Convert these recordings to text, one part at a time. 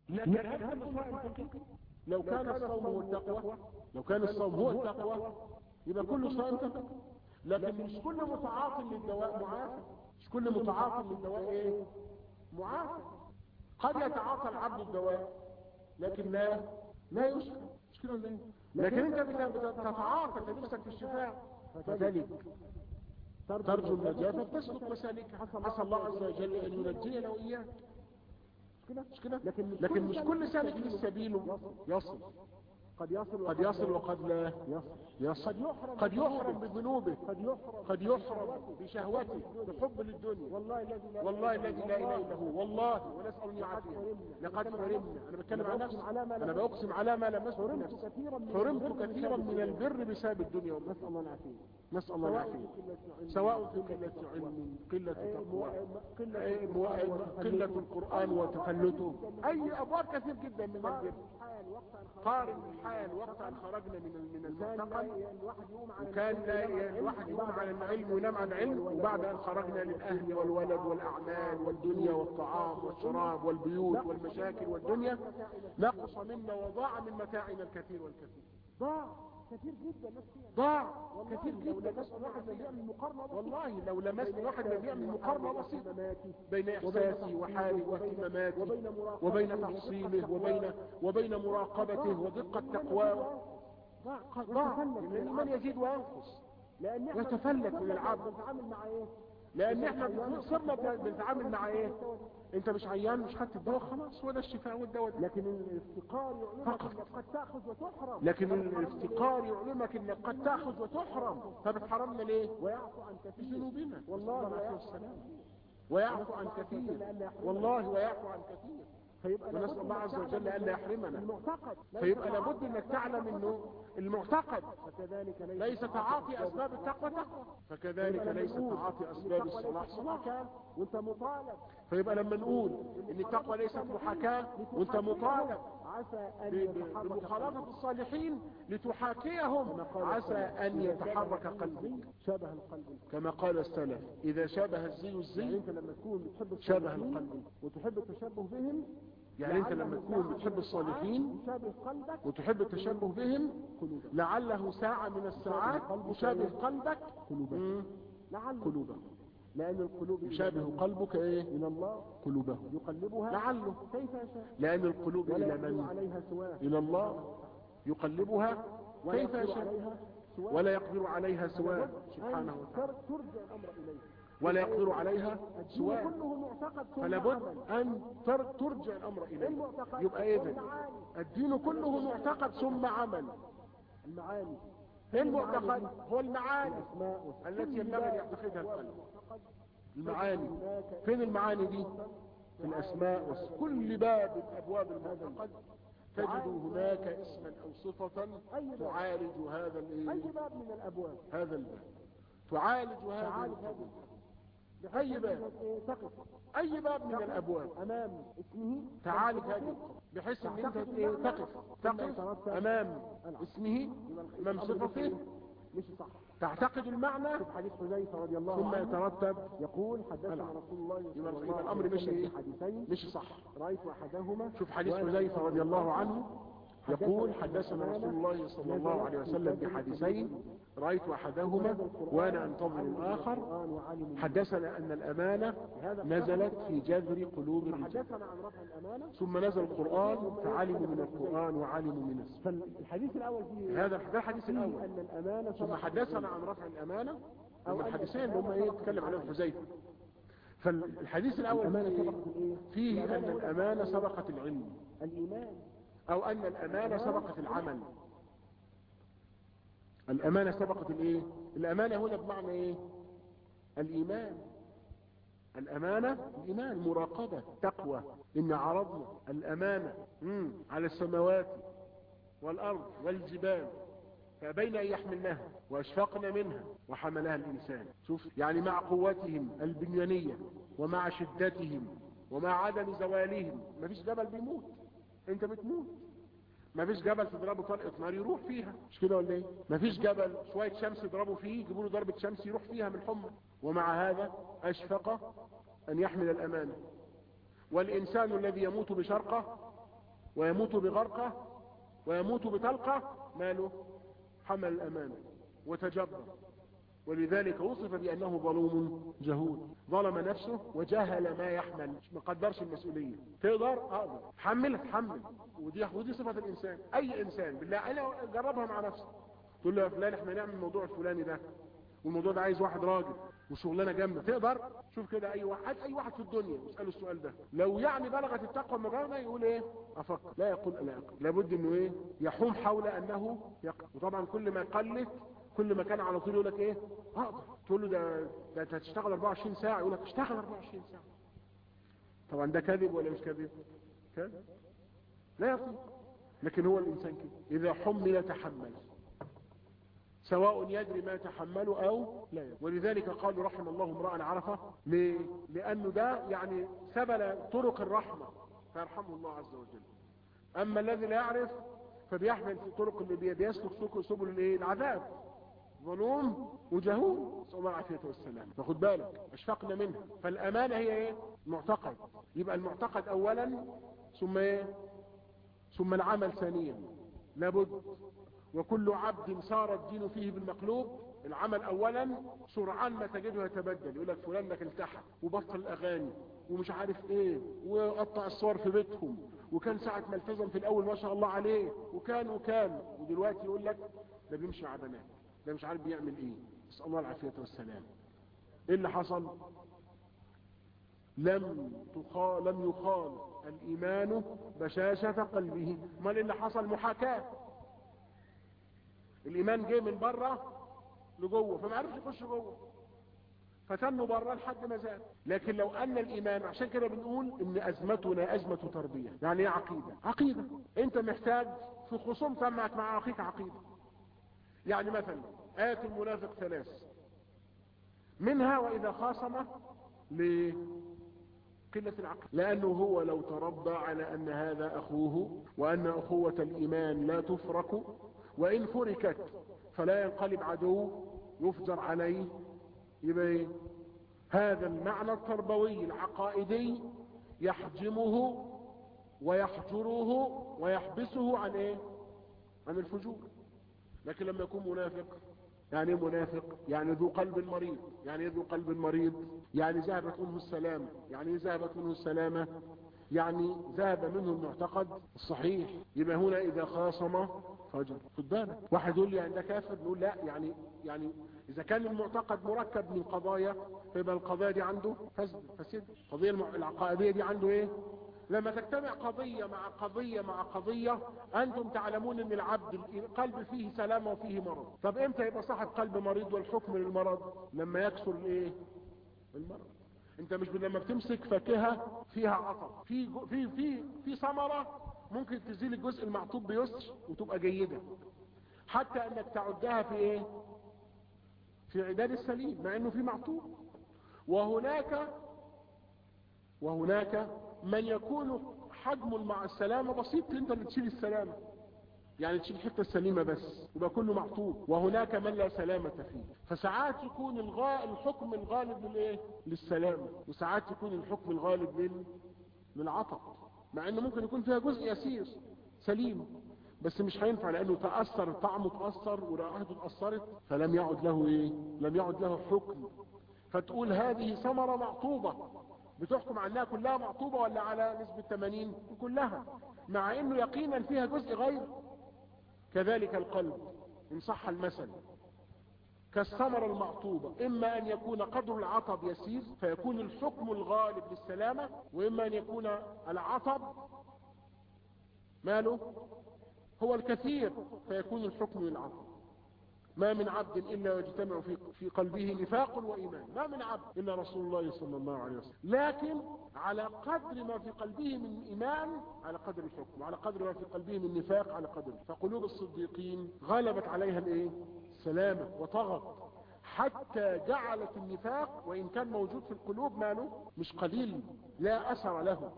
لكن هل كل صائم حقيقي لو كان الصوم هو التقوى لو كان الصوم هو التقوى يبقى كل صائم تقوى لكن مش كل متعاطي للدواء معافى مش كل متعاطي للدواء ايه معافى قد يتعاطى العبد الدواء لكن لا لا يشفى مش كده ولا ايه لكن انت بتتعاطى انت نفسك في الشفاء فذلك ترجو النجاة فبتسلك مسالكها عسى الله عز وجل ان ينجينا واياك مش كده لكن مش لكن كل مش سالك كل سالك في السبيل يصل قد يصل قد يصل وقد لا يصل يصل قد يحرم بذنوبه قد يحرم قد يحرم بشهوته بحب للدنيا والله الذي لا والله الذي لا اله الا هو والله ونسال ان يعافينا لقد حرمنا انا بتكلم عن نفسي انا باقسم على ما لم اسمع حرمت نفسي كثيرا من حرمت كثيرا من البر بسبب الدنيا والله نسأل الله العافية نسال الله العافيه سواء في قله علم قله تقوى أي مو- قله القران وتفلته اي ابواب كثير جدا من البر قارن الحال وقت ان خرجنا من من المعتقل الواحد يقوم على وكان لا ي- الواحد يقوم على العلم وينام عن العلم وبعد ان خرجنا للاهل والولد والاعمال والدنيا والطعام والشراب والبيوت والمشاكل والدنيا نقص منا وضاع من متاعنا الكثير والكثير ضاع كثير جدا ناس فيها ضاع كثير لو جدا لمسنا واحد ما بيعمل مقارنة بسيطة والله لو لمسنا واحد ما بيعمل مقارنه بسيطه اهتماماتي بين احساسي وحالي واهتماماتي وبين مراقبته وبين تحصيله وبين وبين مراقبته ودقه تقواه ضاع ضاع لان الايمان يزيد وينقص لان احنا يتفلت من العبد بنتعامل مع ايه لان احنا صرنا بنتعامل مع ايه انت مش عيان مش خدت الدواء خلاص ولا الشفاء والدواء ده لكن الافتقار يعلمك فقط. انك قد تاخذ وتحرم لكن الافتقار يعلمك انك قد تاخذ وتحرم فبتحرمنا ليه ويعفو عن كثير بذنوبنا والله نسأل الله ويعفو السلام ويعفو عن كثير والله ويعفو عن كثير فيبقى ونسأل الله عز وجل ألا يحرمنا المعتقد فيبقى لابد انك تعلم انه المعتقد فكذلك ليس ليس تعاطي اسباب التقوى تقوى فكذلك ليس تعاطي اسباب الصلاح صلاح وانت مطالب فيبقى لما نقول ان التقوى ليست محاكاة وانت مطالب عسى ب- ان ب- يتحرك بمخالطة الصالحين لتحاكيهم عسى ان يتحرك قلبك شبه القلب كما قال السلف اذا شابه الزي يعني الزي انت لما تكون بتحب شبه الصالحين القلب وتحب التشبه بهم يعني انت لما تكون بتحب الصالحين يشابه قلبك وتحب التشبه بهم لعله ساعة من الساعات يشابه قلبك مم. لعل قلوبه لان القلوب يشابه قلبك ايه من الله قلوبه يقلبها لعله كيف يشاء لأن القلوب ولا إلى يقدر من عليها سواه إلى الله يقلبها ولا كيف يقدر يشاء عليها سواه ولا يقدر عليها سواه سبحانه أن وتعالى تر- ترجع الامر اليه ولا يقدر عليها الدين سواه كله معتقد ثم فلا بد عمل. أن تر- ترجع الأمر إليه المعتقد يبقى إذن والمعاني الدين كله معتقد ثم عمل المعاني المعتقد هو المعاني الاسماء والصفات. التي ينبغي أن يعتقدها القلب المعاني فين المعاني دي في الأسماء والص- كل باب من أبواب المعتقد تجد هناك اسما أو صفة تعالج هذا الإيه؟ اي باب من الابواب هذا الباب تعالج هذا تعالج الباب. هذا أي باب إيه، تقف أي باب من الأبواب امام اسمه تعالج هذا الباب. بحيث أن أنت إيه؟ تقف تقف أمام اسمه أمام صفته مش صح تعتقد المعنى شوف حديث حذيفه رضي الله ثم عنه يترتب يقول حدثنا العب. رسول الله صلى يبقى الله يبقى عليه الأمر مش وسلم إيه؟ بحديثين مش صح رايت احدهما شوف حديث حذيفة رضي الله عنه يقول حدثنا رسول الله صلى الله عليه وسلم بحديثين رأيت أحدهما وأنا أنتظر الآخر القران وعلم حدثنا أن الأمانة نزلت في جذر قلوب الرجال حدثنا عن رفع الامانه ثم نزل القرآن فعلموا من القرآن وعلموا من السنة فالحديث الاول فيه هذا ده الحديث فيه الأول ان الامانه ثم سبقت حدثنا عن رفع الأمانة هم الحديثين اللي هم ايه تكلم عنهم حذيفة فالحديث الأول الامانه فيه, سبقت الايه فيه أن الأمانة سبقت العلم الايمان او ان الامانة سبقت العمل الامانة سبقت الايه الامانة هنا بمعنى ايه الايمان الامانة الايمان مراقبة تقوى ان عرضنا الامانة مم. على السماوات والارض والجبال فبين ان يحملنها واشفقن منها وحملها الانسان شوف يعني مع قوتهم البنيانية ومع شدتهم ومع عدم زوالهم مفيش جبل بيموت انت بتموت مفيش جبل تضربه طلقة نار يروح فيها مش كده ولا ايه مفيش جبل شوية شمس يضربوا فيه يجيبوا له ضربة شمس يروح فيها من حمى ومع هذا اشفق ان يحمل الامانة والانسان الذي يموت بشرقة ويموت بغرقة ويموت بطلقة ماله حمل الأمانة وتجبر ولذلك وصف بأنه ظلوم جهول ظلم نفسه وجهل ما يحمل ما قدرش المسؤولية تقدر اقدر حمل حمل ودي ودي صفة الإنسان أي إنسان بالله أنا جربها مع نفسي تقول له يا فلان احنا نعمل الموضوع الفلاني ده والموضوع ده عايز واحد راجل وشغلانه جامده تقدر شوف كده اي واحد اي واحد في الدنيا اساله السؤال ده لو يعني بلغت التقوى المجرده يقول ايه افكر لا يقول لا يقول لابد انه ايه يحوم حول انه يقل وطبعا كل ما قلت كل ما كان على طول يقول لك ايه اقدر تقول له ده ده انت هتشتغل 24 ساعه يقول لك اشتغل 24 ساعه طبعا ده كذب ولا مش كذب كذب لا يطيق لكن هو الانسان كده اذا حمل تحمل سواء يدري ما يتحمله او لا يدري ولذلك قالوا رحم الله امرأ عرفه ليه؟ لانه ده يعني سبل طرق الرحمة فيرحمه الله عز وجل اما الذي لا يعرف فبيحمل في الطرق اللي بي- بيسلك سك- سبل الايه العذاب ظلوم وجهول نسال الله العافيه والسلام فخد بالك اشفقنا منها فالامانه هي ايه معتقد يبقى المعتقد اولا ثم ايه ثم العمل ثانيا لابد وكل عبد صار الدين فيه بالمقلوب العمل اولا سرعان ما تجده يتبدل يقول لك فلان لك التحى وبطل الاغاني ومش عارف ايه وقطع الصور في بيتهم وكان ساعة ما التزم في الاول ما شاء الله عليه وكان وكان ودلوقتي يقول لك ده بيمشي مع بنات ده مش عارف بيعمل ايه نسال الله العافيه والسلام ايه اللي حصل لم تخال لم يخال الايمان بشاشة قلبه امال إيه اللي حصل محاكاة الايمان جه من بره لجوه فما عرفش يخش جوه فتنوا بره لحد ما زاد لكن لو ان الايمان عشان كده بنقول ان ازمتنا ازمه تربيه يعني ايه عقيده عقيده انت محتاج في خصوم سمعت مع اخيك عقيده يعني مثلا ايه المنافق ثلاث منها واذا خاصم لقلة العقل لانه هو لو تربى على ان هذا اخوه وان اخوة الايمان لا تفرك وان فركت فلا ينقلب عدو يفجر عليه يبقى ايه هذا المعنى التربوي العقائدي يحجمه ويحجره ويحبسه عن ايه عن الفجور لكن لما يكون منافق يعني ايه منافق يعني ذو قلب مريض يعني ايه ذو قلب مريض يعني ذهبت منه السلامة يعني ايه ذهبت منه السلامة يعني ذهب منه المعتقد الصحيح يبقى هنا اذا خاصم فجر خد بالك واحد يقول لي يعني ده كافر نقول لا يعني يعني اذا كان المعتقد مركب من قضايا فيبقى القضايا دي عنده فسد فسد القضيه المع- العقائديه دي عنده ايه لما تجتمع قضية مع قضية مع قضية أنتم تعلمون أن العبد القلب فيه سلامة وفيه مرض طب إمتى يبقى صاحب قلب مريض والحكم للمرض لما يكسر الإيه المرض انت مش لما بتمسك فاكهة فيها عطب في جو- في في في ثمرة ممكن تزيل الجزء المعطوب بيسر وتبقى جيدة حتى انك تعدها في ايه في عداد السليم مع انه في معطوب وهناك وهناك من يكون حجم مع السلامة بسيط انت اللي تشيل السلامة يعني تشيل الحته السليمة بس يبقى كله معطوب وهناك من لا سلامة فيه فساعات يكون الغاء الحكم الغالب للايه للسلامة وساعات يكون الحكم الغالب لل... للعطب مع انه ممكن يكون فيها جزء يسير سليم بس مش هينفع لانه تأثر طعمه تأثر ورائحته اتأثرت فلم يعد له ايه لم يعد له حكم فتقول هذه ثمرة معطوبة بتحكم عنها كلها معطوبة ولا على نسبة 80 كلها مع انه يقينا فيها جزء غير كذلك القلب ان صح المثل كالثمرة المعطوبة اما ان يكون قدر العطب يسير فيكون الحكم الغالب للسلامة واما ان يكون العطب ماله هو الكثير فيكون الحكم للعطب ما من عبد إلا يجتمع في, في قلبه نفاق وإيمان ما من عبد إلا رسول الله صلى الله عليه وسلم لكن على قدر ما في قلبه من إيمان على قدر الحكم وعلى قدر ما في قلبه من نفاق على قدر فقلوب الصديقين غلبت عليها الإيه؟ السلامة وطغت حتى جعلت النفاق وإن كان موجود في القلوب ماله مش قليل لا أثر له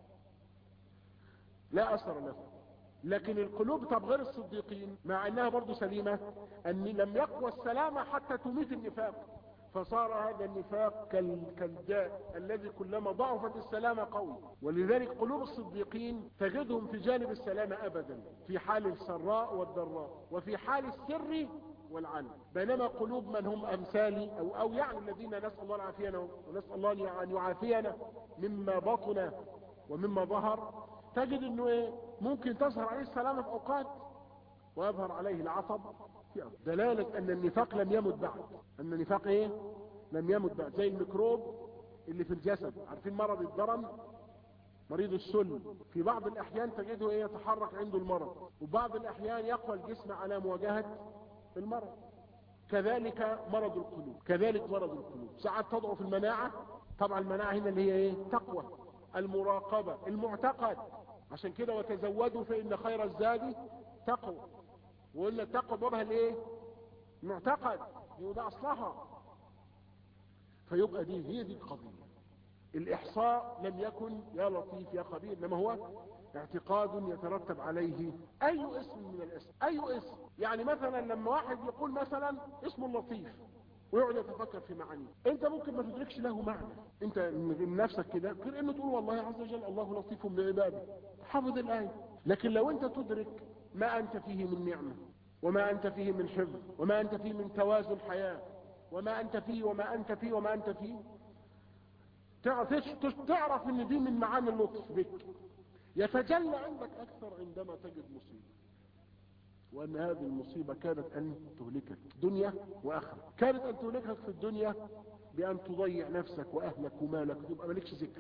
لا أثر له لكن القلوب طب غير الصديقين مع انها برضو سليمة ان لم يقوى السلامة حتى تميت النفاق فصار هذا النفاق كال- كالداء الذي كلما ضعفت السلامة قوي ولذلك قلوب الصديقين تجدهم في جانب السلامة أبدا في حال السراء والضراء وفي حال السر والعلم بينما قلوب من هم أمثالي أو, أو يعني الذين نسأل الله العافية ونسأل الله أن يعافينا مما بطن ومما ظهر تجد أنه إيه ممكن تظهر عليه السلامة في أوقات ويظهر عليه العصب في أوقات. دلالة أن النفاق لم يمت بعد أن النفاق إيه لم يمت بعد زي الميكروب اللي في الجسد عارفين مرض الضرم مريض السل في بعض الأحيان تجده إيه يتحرك عنده المرض وبعض الأحيان يقوى الجسم على مواجهة المرض كذلك مرض القلوب كذلك مرض القلوب ساعات تضعف المناعة طبعا المناعة هنا اللي هي ايه تقوى المراقبة المعتقد عشان كده وتزودوا فإن خير الزاد تقوى وقلنا التقوى بابها الايه معتقد هو ده اصلها فيبقى دي هي دي القضية الإحصاء لم يكن يا لطيف يا خبير إنما هو اعتقاد يترتب عليه أي اسم من الاسم أي اسم يعني مثلا لما واحد يقول مثلا اسم اللطيف ويقعد يتفكر في معانيه انت ممكن ما تدركش له معنى انت من نفسك كده غير انه تقول والله عز وجل الله لطيف بعباده حافظ الآية لكن لو انت تدرك ما انت فيه من نعمة وما انت فيه من حفظ وما انت فيه من توازن حياة وما انت فيه وما انت فيه وما انت فيه تعرف تعرف ان دي من معاني اللطف بك يتجلى عندك اكثر عندما تجد مصيبة وان هذه المصيبة كانت ان تهلكك دنيا واخرة كانت ان تهلكك في الدنيا بان تضيع نفسك واهلك ومالك وتبقى مالكش ذكر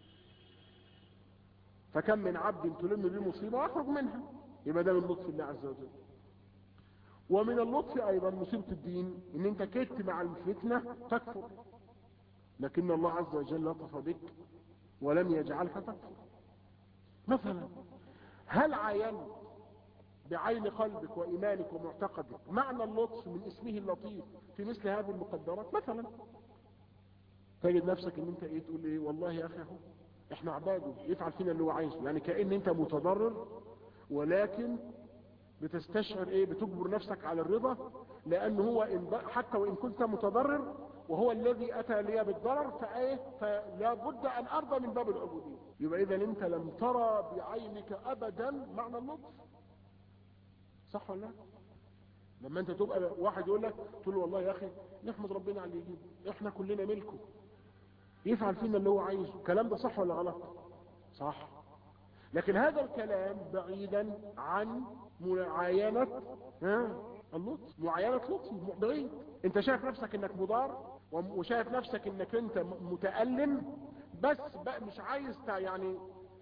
فكم من عبد تلم به مصيبة واخرج منها يبقى ده من لطف الله عز وجل ومن اللطف ايضا مصيبة الدين ان انت كدت مع الفتنة تكفر لكن الله عز وجل لطف بك ولم يجعلك تكفر مثلا هل عاينت بعين قلبك وإيمانك ومعتقدك معنى اللطف من اسمه اللطيف في مثل هذه المقدرات مثلا تجد نفسك ان انت ايه تقول ايه والله يا اخي اهو احنا عباده يفعل فينا اللي هو عايزه يعني كأن انت متضرر ولكن بتستشعر ايه بتجبر نفسك على الرضا لان هو إن حتى وان كنت متضرر وهو الذي اتى لي بالضرر فايه فلا بد ان ارضى من باب العبوديه يبقى اذا انت لم ترى بعينك ابدا معنى اللطف صح ولا لا لما انت تبقى واحد يقول لك تقول له والله يا اخي نحمد ربنا على اللي يجيبه احنا كلنا ملكه يفعل فينا اللي هو عايزه الكلام ده صح ولا غلط صح لكن هذا الكلام بعيدا عن معاينة ها اللطف معاينة لطف بعيد انت شايف نفسك انك مضار وشايف نفسك انك انت متألم بس بقى مش عايز يعني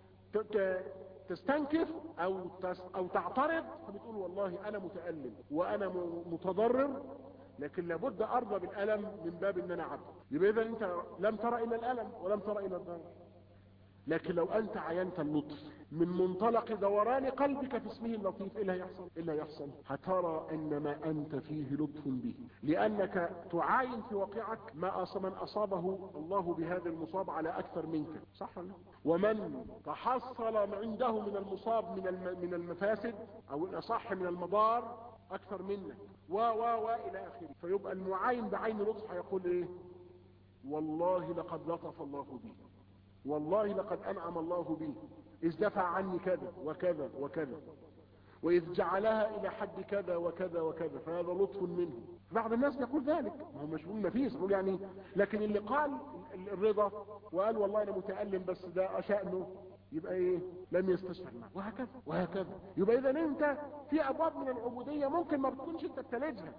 تستنكف او او تعترض فبتقول والله انا متألم وانا متضرر لكن لابد ارضى بالالم من باب ان انا عبد يبقى اذا انت لم ترى الى الالم ولم ترى الى الضرر لكن لو انت عينت اللطف من منطلق دوران قلبك في اسمه اللطيف ايه اللي هيحصل ايه اللي هيحصل هترى ان ما انت فيه لطف به لانك تعاين في واقعك ما أص... من اصابه الله بهذا المصاب على اكثر منك صح ولا ومن تحصل عنده من المصاب من الم... من المفاسد او الاصح من المضار اكثر منك و و و الى اخره فيبقى المعاين بعين لطف هيقول ايه والله لقد لطف الله بي والله لقد أنعم الله بي إذ دفع عني كذا وكذا وكذا وإذ جعلها إلى حد كذا وكذا وكذا فهذا لطف منه بعض الناس يقول ذلك ما هو مش بقول نفيس بقول يعني لكن اللي قال الرضا وقال والله أنا متألم بس ده شأنه يبقى ايه لم يستشعر معه وهكذا وهكذا يبقى اذا انت في ابواب من العبودية ممكن ما بتكونش انت بتلجها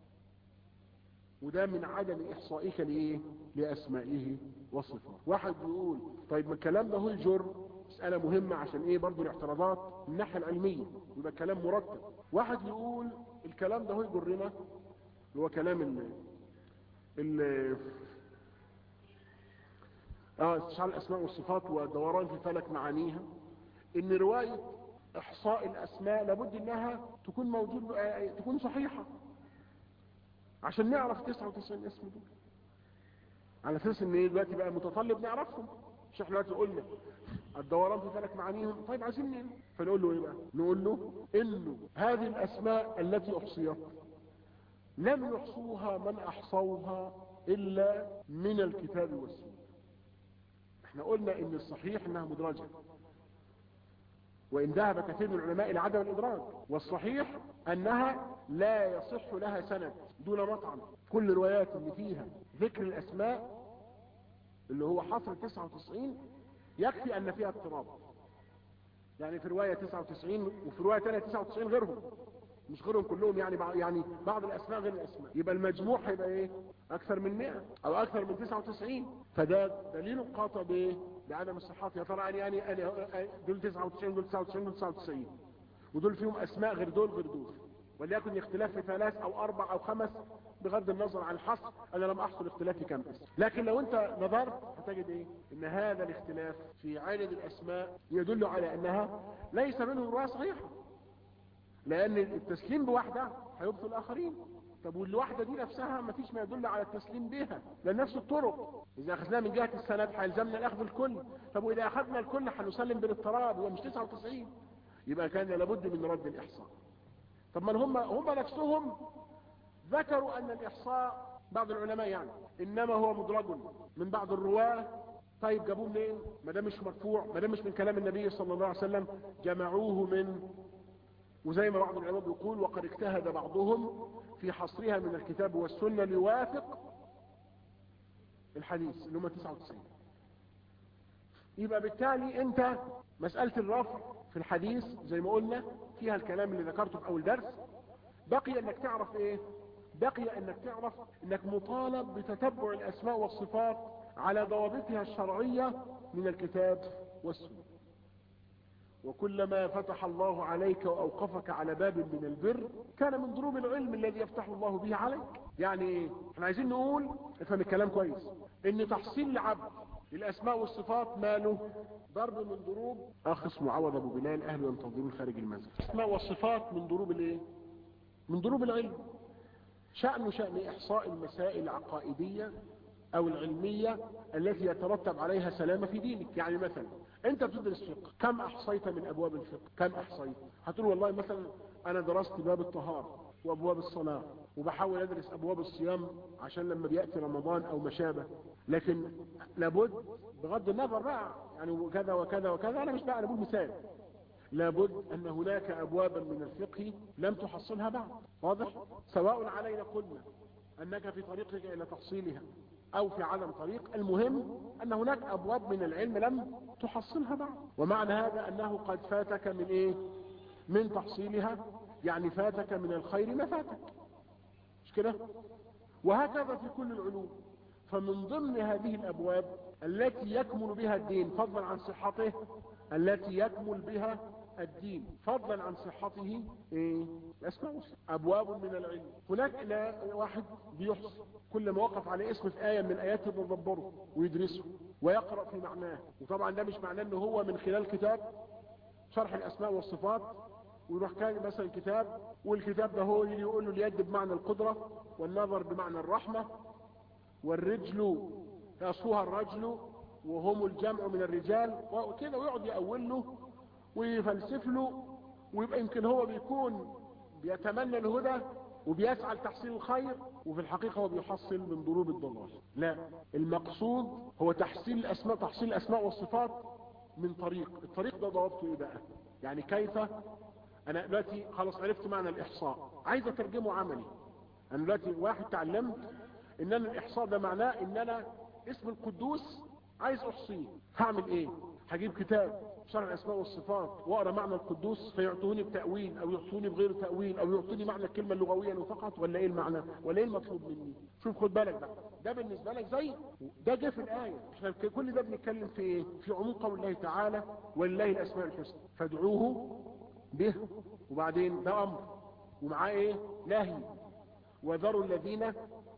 وده من عدم احصائك لايه لاسمائه وصفاته واحد بيقول طيب ما الكلام ده هو الجر مسألة مهمة عشان ايه برضو الاعتراضات من الناحية العلمية يبقى كلام مرتب واحد يقول الكلام ده هو يجرنا اللي هو كلام ال ال اه استشعار الاسماء والصفات ودوران في فلك معانيها ان رواية احصاء الاسماء لابد انها تكون موجود تكون صحيحة عشان نعرف 99 اسم دول على اساس ان ايه دلوقتي بقى متطلب نعرفهم مش احنا دلوقتي قلنا الدوران في فلك معانيهم طيب عايزين ايه فنقول له ايه بقى نقول له انه هذه الاسماء التي احصيت لم يحصوها من احصوها الا من الكتاب والسنه احنا قلنا ان الصحيح انها مدرجه وان ذهب كثير من العلماء الى عدم الادراج والصحيح انها لا يصح لها سند دون مطعم كل الروايات اللي فيها ذكر الاسماء اللي هو حصر 99 يكفي ان فيها اضطراب يعني في رواية 99 وفي رواية تانية 99 غيرهم مش غيرهم كلهم يعني بعض يعني بعض الاسماء غير الاسماء يبقى المجموع هيبقى ايه اكثر من 100 او اكثر من 99 فده دليل قاطع بايه بعدم الصحات يا ترى يعني يعني يعني دول 99 دول 99 دول 99 ودول فيهم اسماء غير دول غير دول وليكن اختلاف في ثلاث او اربع او خمس بغض النظر عن الحصر انا لم احصل اختلاف في كم اسم لكن لو انت نظرت هتجد ايه ان هذا الاختلاف في عدد الاسماء يدل على انها ليس منهم رواية صحيحة لان التسليم بواحدة هيبطل الاخرين طب والواحدة دي نفسها ما فيش ما يدل على التسليم بها لان نفس الطرق اذا اخذناها من جهة السند هيلزمنا الاخذ الكل طب واذا اخذنا الكل هنسلم بالاضطراب هو مش 99 يبقى كان لابد من رد الاحصاء طب ما هم هم نفسهم ذكروا ان الاحصاء بعض العلماء يعني انما هو مدرج من بعض الرواه طيب جابوه منين ما ده مش مرفوع ما ده مش من كلام النبي صلى الله عليه وسلم جمعوه من وزي ما بعض العلماء بيقول وقد اجتهد بعضهم في حصرها من الكتاب والسنه ليوافق الحديث اللي هم 99 يبقى بالتالي انت مسألة الرفع في الحديث زي ما قلنا فيها الكلام اللي ذكرته في اول درس بقي انك تعرف ايه بقي انك تعرف انك مطالب بتتبع الاسماء والصفات على ضوابطها الشرعية من الكتاب والسنة وكلما فتح الله عليك واوقفك على باب من البر كان من ضروب العلم الذي يفتح الله به عليك يعني ايه احنا عايزين نقول افهم الكلام كويس ان تحصيل العبد الاسماء والصفات ماله ضرب من ضروب اخ اسمه عوض ابو بلال اهل ينتظرون خارج المسجد الاسماء والصفات من ضروب الايه من ضروب العلم شأن شأن احصاء المسائل العقائدية او العلمية التي يترتب عليها سلامة في دينك يعني مثلا انت بتدرس فقه كم احصيت من ابواب الفقه كم احصيت هتقول والله مثلا انا درست باب الطهارة وابواب الصلاة وبحاول ادرس ابواب الصيام عشان لما بيأتي رمضان او ما شابه لكن لابد بغض النظر بقى يعني كذا وكذا وكذا انا مش بقى انا بقول مثال لابد ان هناك ابوابا من الفقه لم تحصلها بعد واضح سواء علينا قلنا انك في طريقك الى تحصيلها او في عدم طريق المهم ان هناك ابواب من العلم لم تحصلها بعد ومعنى هذا انه قد فاتك من ايه من تحصيلها يعني فاتك من الخير ما فاتك مش كده وهكذا في كل العلوم فمن ضمن هذه الابواب التي يكمل بها الدين فضلا عن صحته التي يكمل بها الدين فضلا عن صحته ايه الاسماء ابواب من العلم هناك لا واحد بيحصي كل ما وقف على اسم في آية من آيات يتدبره ويدرسه ويقرأ في معناه وطبعا ده مش معناه انه هو من خلال كتاب شرح الاسماء والصفات ويروح كان مثلا كتاب والكتاب ده هو اللي يقول له اليد بمعنى القدرة والنظر بمعنى الرحمة والرجل يصوها الرجل وهم الجمع من الرجال وكده ويقعد يأول له ويفلسف له ويبقى يمكن هو بيكون بيتمنى الهدى وبيسعى لتحصيل الخير وفي الحقيقة هو بيحصل من ضروب الضلال لا المقصود هو تحصيل الأسماء تحصيل الأسماء والصفات من طريق الطريق ده ضوابطه ايه بقى يعني كيف انا دلوقتي خلاص عرفت معنى الاحصاء عايز اترجمه عملي انا دلوقتي واحد تعلمت ان انا الاحصاء ده معناه ان انا اسم القدوس عايز احصيه هعمل ايه هجيب كتاب شرح الاسماء والصفات واقرا معنى القدوس فيعطوني بتاويل او يعطوني بغير تاويل او يعطوني معنى الكلمه اللغويه فقط ولا ايه المعنى ولا ايه المطلوب مني شوف خد بالك بقى ده بالنسبه لك زي ده جه في الايه احنا كل ده بنتكلم في ايه في عموم قول الله تعالى ولله الاسماء الحسنى فادعوه به وبعدين ده امر ومعاه ايه نهي وذروا الذين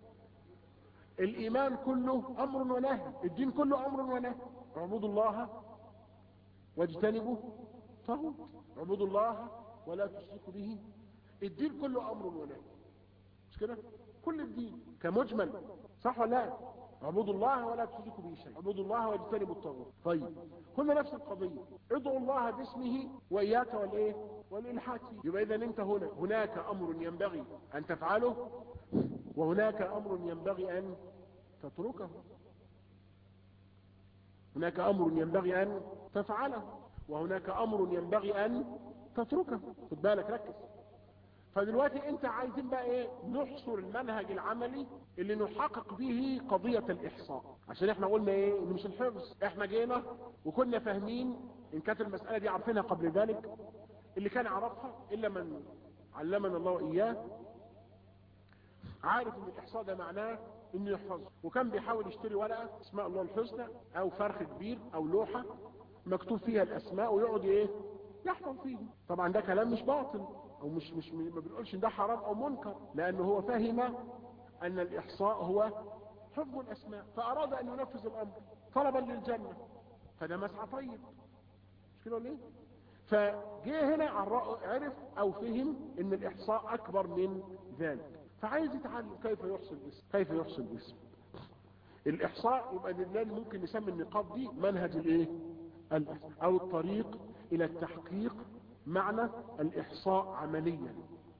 الايمان كله امر ونهي الدين كله امر ونهي اعبدوا الله واجتنبوا طاغوت اعبدوا الله ولا تشركوا به الدين كله امر ونهي مش كده كل الدين كمجمل صح ولا لا اعبدوا الله ولا تشركوا به شيء اعبدوا الله واجتنبوا الطاغوت طيب هنا نفس القضيه ادعوا الله باسمه واياك والايه والالحاد فيه يبقى اذا انت هنا هناك امر ينبغي ان تفعله وهناك امر ينبغي ان تتركه هناك امر ينبغي ان تفعله وهناك امر ينبغي ان تتركه خد بالك ركز فدلوقتي انت عايزين بقى ايه نحصر المنهج العملي اللي نحقق به قضية الاحصاء عشان احنا قلنا ايه ان مش الحفظ احنا جينا وكنا فاهمين ان كانت المسألة دي عارفينها قبل ذلك اللي كان عرفها الا من علمنا الله اياه عارف ان الاحصاء ده معناه انه يحفظ وكان بيحاول يشتري ورقة اسماء الله الحسنى او فرخ كبير او لوحة مكتوب فيها الاسماء ويقعد ايه يحفظ فيه طبعا ده كلام مش باطل او مش مش ما بنقولش ده حرام او منكر لانه هو فهم ان الاحصاء هو حفظ الاسماء فاراد ان ينفذ الامر طلبا للجنة فده مسعى طيب مش كده ليه فجه هنا عرف او فهم ان الاحصاء اكبر من ذلك فعايز يتعلم كيف يحصل الاسم كيف يحصل الاسم الاحصاء يبقى لله ممكن نسمي النقاط دي منهج الايه الإحصاء او الطريق الى التحقيق معنى الاحصاء عمليا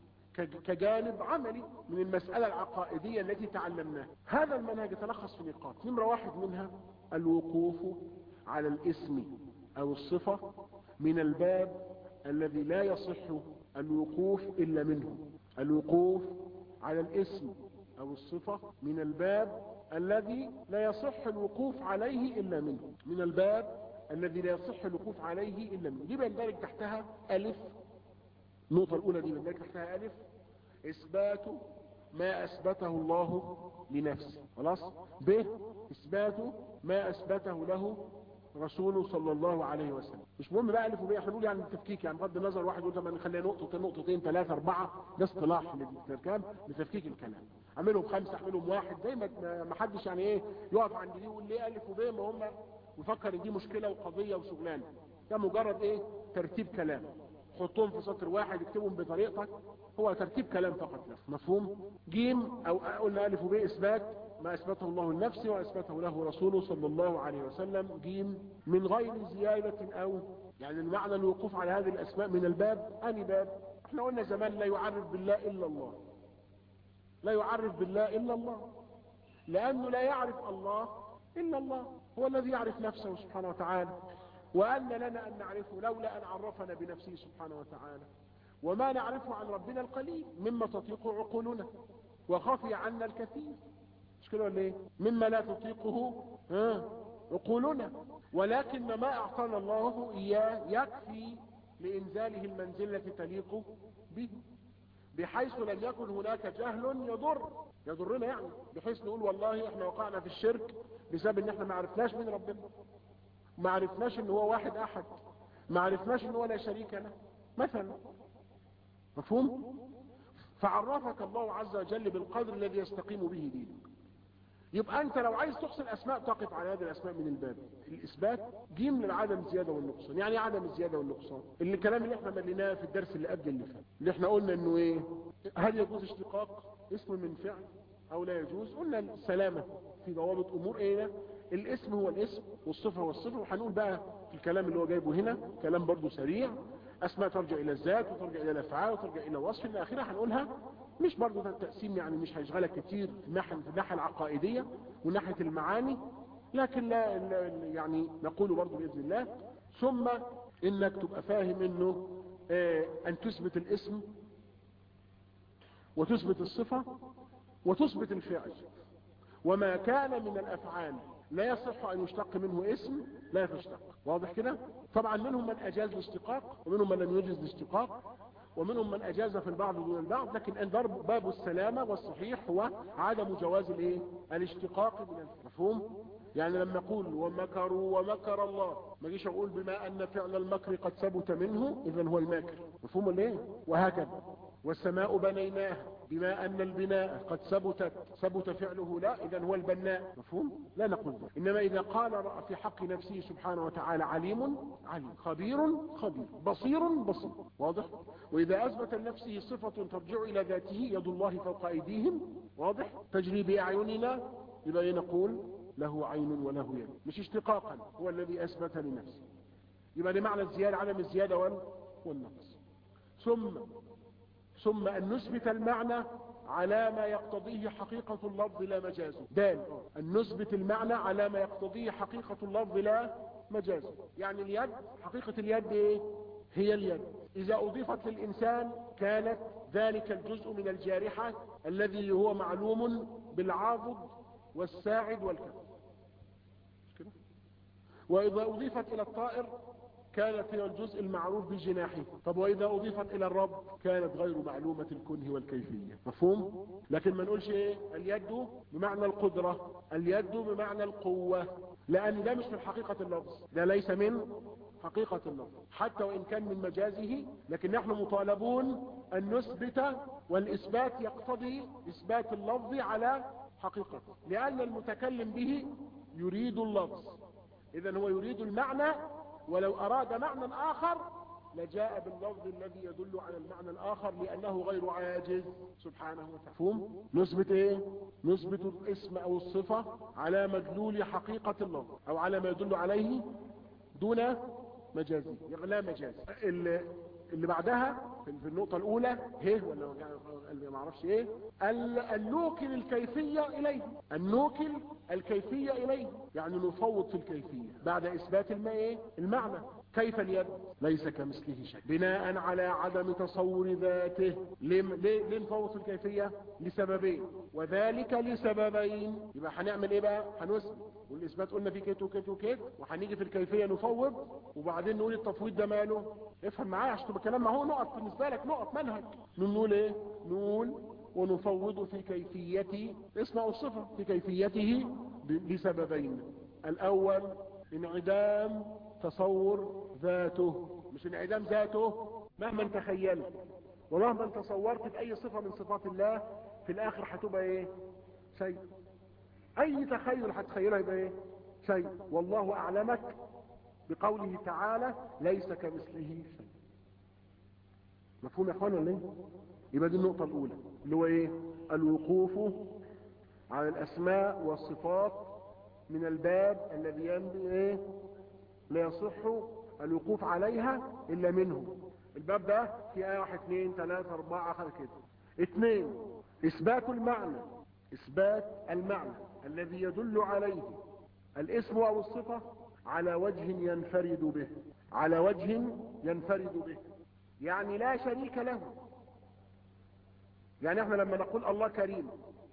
كجانب عملي من المسألة العقائدية التي تعلمناها هذا المنهج يتلخص في نقاط نمرة واحد منها الوقوف على الاسم او الصفة من الباب الذي لا يصح الوقوف الا منه الوقوف على الاسم او الصفة من الباب الذي لا يصح الوقوف عليه الا منه من الباب الذي لا يصح الوقوف عليه الا منه دي بندرج تحتها الف النقطة الاولى دي بندرج تحتها الف اثبات ما اثبته الله لنفسه خلاص ب اثبات ما اثبته له رسوله صلى الله عليه وسلم مش مهم بقى الف وب احنا بنقول يعني التفكيك يعني بغض النظر واحد يقول طب نخليها نقطتين نقطتين ثلاثه اربعه ده اصطلاح للكلام لتفكيك الكلام اعملهم خمسه اعملهم واحد زي ما ما حدش يعني ايه يقف عند دي ويقول ليه الف وب ما هم ويفكر ان دي مشكله وقضيه وشغلانه ده مجرد ايه ترتيب كلام حطهم في سطر واحد اكتبهم بطريقتك هو ترتيب كلام فقط لا مفهوم جيم او قلنا الف وب اثبات ما اثبته الله لنفسه واثبته له رسوله صلى الله عليه وسلم جيم من غير زيادة او يعني المعنى الوقوف على هذه الاسماء من الباب اني باب احنا قلنا زمان لا يعرف بالله الا الله لا يعرف بالله الا الله لانه لا يعرف الله الا الله هو الذي يعرف نفسه سبحانه وتعالى وان لنا ان نعرفه لولا ان عرفنا بنفسه سبحانه وتعالى وما نعرفه عن ربنا القليل مما تطيق عقولنا وخفي عنا الكثير مش كده ولا ايه مما لا تطيقه ها عقولنا ولكن ما اعطانا الله اياه يكفي لانزاله المنزل التي تليق به بحيث لم يكن هناك جهل يضر يضرنا يعني بحيث نقول والله احنا وقعنا في الشرك بسبب ان احنا ما عرفناش من ربنا ما عرفناش ان هو واحد احد ما عرفناش ان هو لا شريك له مثلا مفهوم فعرفك الله عز وجل بالقدر الذي يستقيم به دينك يبقى انت لو عايز تحصل اسماء تقف على هذه الاسماء من الباب الاثبات جيم للعدم الزياده والنقصان يعني إيه عدم الزياده والنقصان اللي الكلام اللي احنا مليناه في الدرس اللي قبل اللي فات اللي احنا قلنا انه ايه هل يجوز اشتقاق اسم من فعل او لا يجوز قلنا السلامه في ضوابط امور ايه الاسم هو الاسم والصفه هو الصفه وهنقول بقى في الكلام اللي هو جايبه هنا كلام برضو سريع اسماء ترجع الى الذات وترجع الى الافعال وترجع الى وصف الى اخره هنقولها مش برضو ده التقسيم يعني مش هيشغلك كتير في ناحيه في الناحيه العقائديه وناحيه المعاني لكن لا لا- يعني نقول برضو باذن الله ثم انك تبقى فاهم انه آه، ان تثبت الاسم وتثبت الصفه وتثبت الفعل وما كان من الافعال لا يصح ان يشتق منه اسم لا يشتق واضح كده طبعا منهم من اجاز الاشتقاق ومنهم من لم يجز الاشتقاق ومنهم من اجاز في البعض دون البعض لكن الضرب باب السلامة والصحيح هو عدم جواز الايه الاشتقاق من المفهوم يعني لما نقول ومكروا ومكر الله ما جيش اقول بما ان فعل المكر قد ثبت منه اذا هو الماكر مفهوم ولا ايه وهكذا والسماء بنيناها بما ان البناء قد ثبتت ثبت فعله لا اذا هو البناء مفهوم لا نقول ذلك انما اذا قال في حق نفسه سبحانه وتعالى عليم عليم خبير خبير بصير بصير واضح واذا اثبت لنفسه صفة ترجع الى ذاته يد الله فوق ايديهم واضح تجري باعيننا يبقى إيه نقول له عين وله يد مش اشتقاقا هو الذي اثبت لنفسه يبقى لمعنى الزيادة عدم الزيادة وال- والنقص ثم ثم أن نثبت المعنى على ما يقتضيه حقيقة اللفظ لا مجازه دال أن نثبت المعنى على ما يقتضيه حقيقة اللفظ لا مجازه يعني اليد حقيقة اليد ايه هي اليد إذا أضيفت للإنسان كانت ذلك الجزء من الجارحة الذي هو معلوم بالعاضد والساعد والكف كده وإذا أضيفت إلى الطائر كانت هي الجزء المعروف بجناحه طب وإذا أضيفت إلى الرب كانت غير معلومة الكنه والكيفية مفهوم؟ لكن ما نقولش إيه اليد بمعنى القدرة اليد بمعنى القوة لأن ده مش من حقيقة اللفظ ده ليس من حقيقة اللفظ حتى وإن كان من مجازه لكن نحن مطالبون أن نثبت والإثبات يقتضي إثبات اللفظ على حقيقته لأن المتكلم به يريد اللفظ إذا هو يريد المعنى ولو أراد معنى آخر لجاء باللفظ الذي يدل على المعنى الآخر لأنه غير عاجز سبحانه وتعالى فهم؟ نثبت إيه؟ نثبت الاسم أو الصفة على مدلول حقيقة اللفظ أو على ما يدل عليه دون مجازي لا مجاز اللي, اللي بعدها في النقطة الأولى هيه ولا اللي ما اعرفش ايه أن نوكل الكيفية إليه أن نوكل الكيفية إليه يعني نفوض في الكيفية بعد إثبات الماء ايه المعنى كيف اليد ليس كمثله شيء بناء على عدم تصور ذاته ليه, ليه نفوض في الكيفية لسببين وذلك لسببين يبقى هنعمل ايه بقى هنثبت والاثبات قلنا في كيت وكيت وكيت وهنيجي في الكيفية نفوض وبعدين نقول التفويض ده ماله افهم معايا عشان تبقى الكلام ما هو نقط بالنسبة لك نقط منهج نقول ايه نقول ونفوض في كيفية اسمع الصفة في كيفيته لسببين الاول انعدام تصور ذاته مش انعدام ذاته مهما تخيلت ومهما تصورت بأي صفة من صفات الله في الآخر هتبقى ايه شيء أي تخيل هتخيله يبقى ايه شيء والله أعلمك بقوله تعالى ليس كمثله شيء مفهوم يا اخوان ولا ايه يبقى دي النقطة الأولى اللي هو ايه الوقوف على الأسماء والصفات من الباب الذي ينبغي ايه لا يصح الوقوف عليها الا منه الباب ده في ايه واحد اثنين ثلاثة اربعة خلق كده اثنين اثبات المعنى اثبات المعنى الذي يدل عليه الاسم او الصفة على وجه ينفرد به على وجه ينفرد به يعني لا شريك له يعني احنا لما نقول الله كريم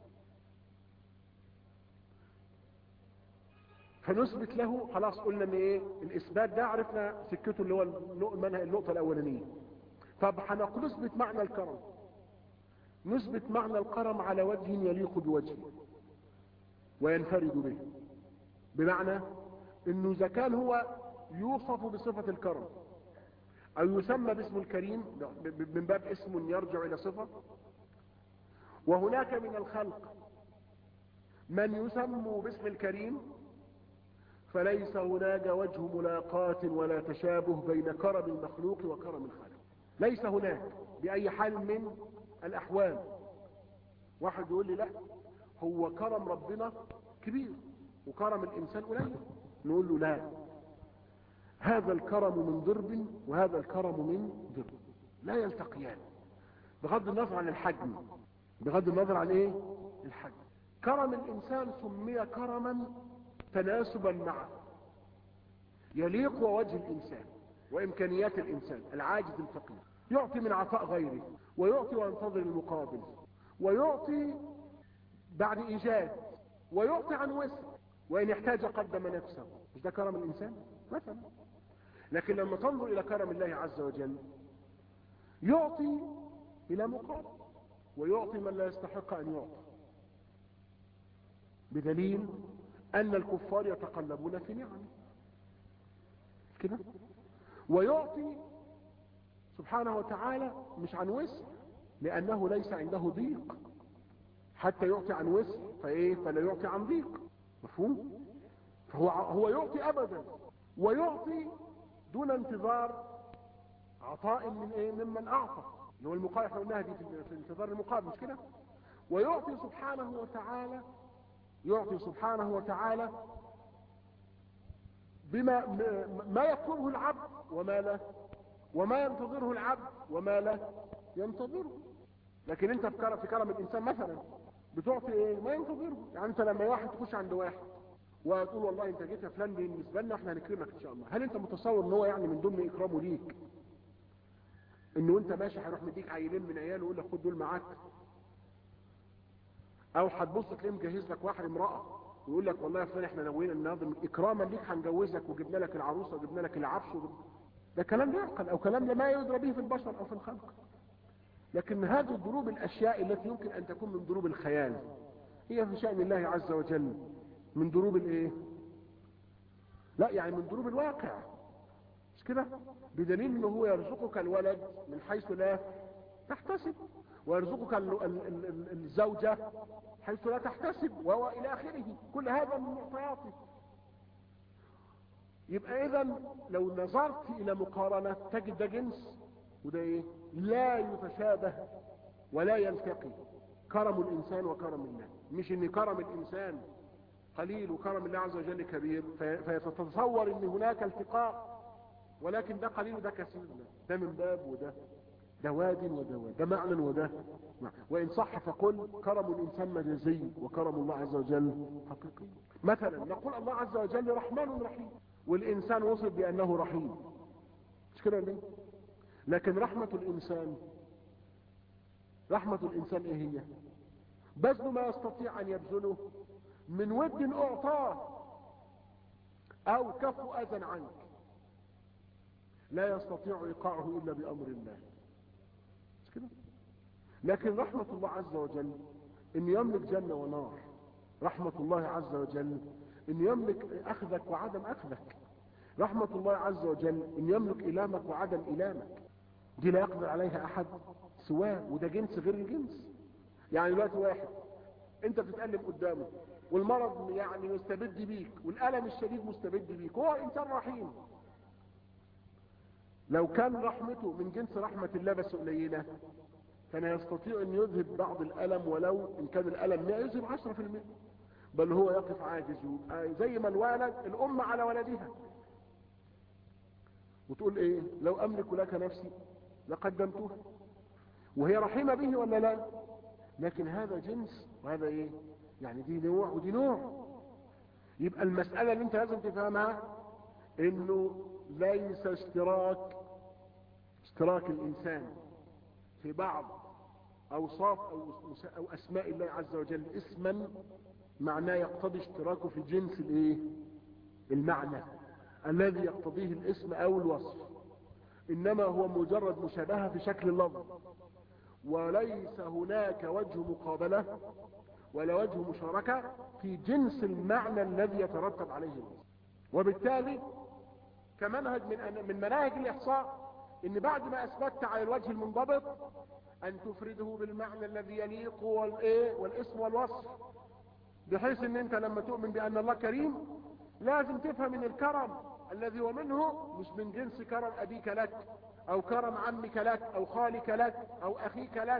فنثبت له خلاص قلنا ان ايه الاثبات ده عرفنا سكته اللي هو المنهج النقطه الاولانيه طب هنقول نثبت معنى الكرم نثبت معنى الكرم على وجه يليق بوجهه وينفرد به بمعنى انه اذا كان هو يوصف بصفه الكرم او يسمى باسم الكريم من باب اسم يرجع الى صفه وهناك من الخلق من يسمى باسم الكريم فليس هناك وجه ملاقاة ولا تشابه بين كرم المخلوق وكرم الخالق ليس هناك بأي حال من الأحوال واحد يقول لي لا هو كرم ربنا كبير وكرم الإنسان قليل نقول له لا هذا الكرم من ضرب وهذا الكرم من ضرب لا يلتقيان بغض النظر عن الحجم بغض النظر عن ايه الحجم كرم الإنسان سمي كرما تناسبا معه يليق وجه الإنسان وإمكانيات الإنسان العاجز الفقير يعطي من عطاء غيره ويعطي وينتظر المقابل ويعطي بعد إيجاد ويعطي عن وسع وإن احتاج قدم نفسه مش ده كرم الإنسان مثلا لكن لما تنظر إلى كرم الله عز وجل يعطي إلى مقابل ويعطي من لا يستحق أن يعطي بدليل أن الكفار يتقلبون في نعمه كده ويعطي سبحانه وتعالى مش عن وسع لأنه ليس عنده ضيق حتى يعطي عن وسع فإيه فلا يعطي عن ضيق مفهوم فهو هو يعطي أبدا ويعطي دون انتظار عطاء من ايه ممن اعطى اللي هو المقابل احنا قلناها دي في انتظار المقابل مش كده ويعطي سبحانه وتعالى يعطي سبحانه وتعالى بما ما يطلبه العبد وما لا وما ينتظره العبد وما لا ينتظره لكن انت في كرم في كرم الانسان مثلا بتعطي ايه ما ينتظره يعني انت لما واحد تخش عند واحد وتقول والله انت جيت يا فلان بالنسبه لنا احنا هنكرمك ان شاء الله هل انت متصور ان هو يعني من ضمن اكرامه ليك انه انت ماشي هيروح مديك عيلين من عياله ويقول لك خد دول معاك او هتبص تلاقيه مجهز لك واحد امراه ويقول لك والله يا فلان احنا نوينا النهارده اكراما ليك هنجوزك وجبنا لك العروسه وجبنا لك العفش وجبنا ده كلام يعقل او كلام لا يدرى به في البشر او في الخلق لكن هذه الضروب الاشياء التي يمكن ان تكون من ضروب الخيال هي في شأن الله عز وجل من ضروب الايه لا يعني من ضروب الواقع مش كده بدليل انه هو يرزقك الولد من حيث لا تحتسب ويرزقك ال- ال- ال- ال- الزوجة حيث لا تحتسب وهو الى اخره كل هذا من معطياته يبقى اذا لو نظرت الى مقارنة تجد ده جنس وده ايه لا يتشابه ولا يلتقي كرم الانسان وكرم الله مش ان كرم الانسان قليل وكرم الله عز وجل كبير في- فيتتصور ان هناك التقاء ولكن ده قليل وده كثير ده من باب وده ده واد وده واد ده معنى وده معنى. وان صح فقل كرم الانسان مجازي وكرم الله عز وجل حقيقي مثلا نقول الله عز وجل رحمن رحيم والانسان وصف بانه رحيم مش كده ليه لكن رحمة الانسان رحمة الانسان ايه هي بذل ما يستطيع ان يبذله من ود اعطاه او كف اذى عنك لا يستطيع ايقاعه الا بامر الله مش كده لكن رحمة الله عز وجل ان يملك جنة ونار رحمة الله عز وجل ان يملك اخذك وعدم اخذك رحمة الله عز وجل ان يملك الامك وعدم الامك دي لا يقدر عليها احد سواه وده جنس غير الجنس يعني دلوقتي واحد انت بتتألم قدامه والمرض يعني مستبد بيك والالم الشديد مستبد بيك هو انسان رحيم لو كان رحمته من جنس رحمة الله بس قليلة كان يستطيع ان يذهب بعض الالم ولو ان كان الالم 100 يذهب 10% بل هو يقف عاجز ويبقى زي ما الولد الام على ولدها وتقول ايه لو املك لك نفسي لقدمتها وهي رحيمة به ولا لا لكن هذا جنس وهذا ايه يعني دي نوع ودي نوع يبقى المسألة اللي انت لازم تفهمها انه ليس اشتراك اشتراك الانسان في بعض اوصاف او, أو اسماء الله عز وجل اسما معناه يقتضي اشتراكه في جنس الايه المعنى الذي يقتضيه الاسم او الوصف انما هو مجرد مشابهة في شكل اللفظ وليس هناك وجه مقابلة ولا وجه مشاركة في جنس المعنى الذي يترتب عليه الوصف وبالتالي كمنهج من من مناهج الاحصاء ان بعد ما اثبتت على الوجه المنضبط ان تفرده بالمعنى الذي يليق والايه والاسم والوصف بحيث ان انت لما تؤمن بان الله كريم لازم تفهم ان الكرم الذي هو منه مش من جنس كرم ابيك لك او كرم عمك لك او خالك لك او اخيك لك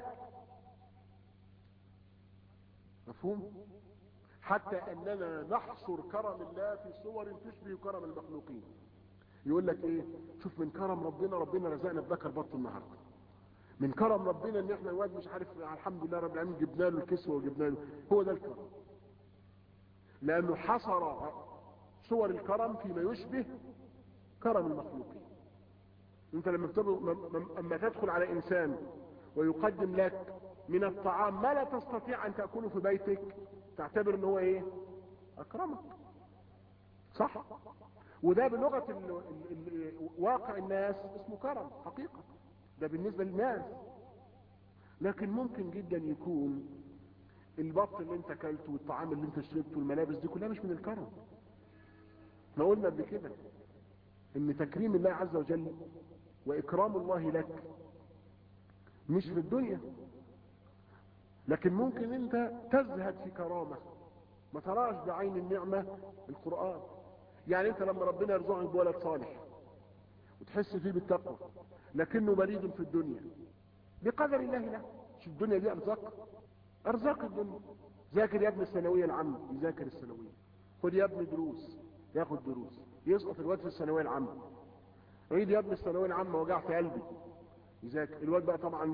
مفهوم حتى اننا نحصر كرم الله في صور تشبه كرم المخلوقين يقول لك ايه شوف من كرم ربنا ربنا رزقنا بذكر بطن النهارده من كرم ربنا ان احنا الواد مش عارف الحمد لله رب العالمين جبنا له الكسوه وجبنا له هو ده الكرم لانه حصر صور الكرم فيما يشبه كرم المخلوقين انت لما اما تدخل على انسان ويقدم لك من الطعام ما لا تستطيع ان تأكله في بيتك تعتبر ان هو ايه اكرمك صح وده بلغة ال ال ال واقع الناس اسمه كرم حقيقة ده بالنسبة للناس لكن ممكن جدا يكون البط اللي انت اكلته والطعام اللي انت شربته والملابس دي كلها مش من الكرم احنا قلنا قبل كده ان تكريم الله عز وجل واكرام الله لك مش في الدنيا لكن ممكن انت تزهد في كرامة ما تراش بعين النعمة القرآن يعني انت لما ربنا يرزقك بولد صالح وتحس فيه بالتقوى لكنه بريد في الدنيا بقدر الله له مش الدنيا دي ارزاق ارزاق الدنيا ذاكر يا ابن الثانوية العامة يذاكر الثانوية خد يا ابن دروس ياخد دروس يسقط الواد في الثانوية العامة عيد يا ابن الثانوية العامة وجعت قلبي يذاكر الواد بقى طبعا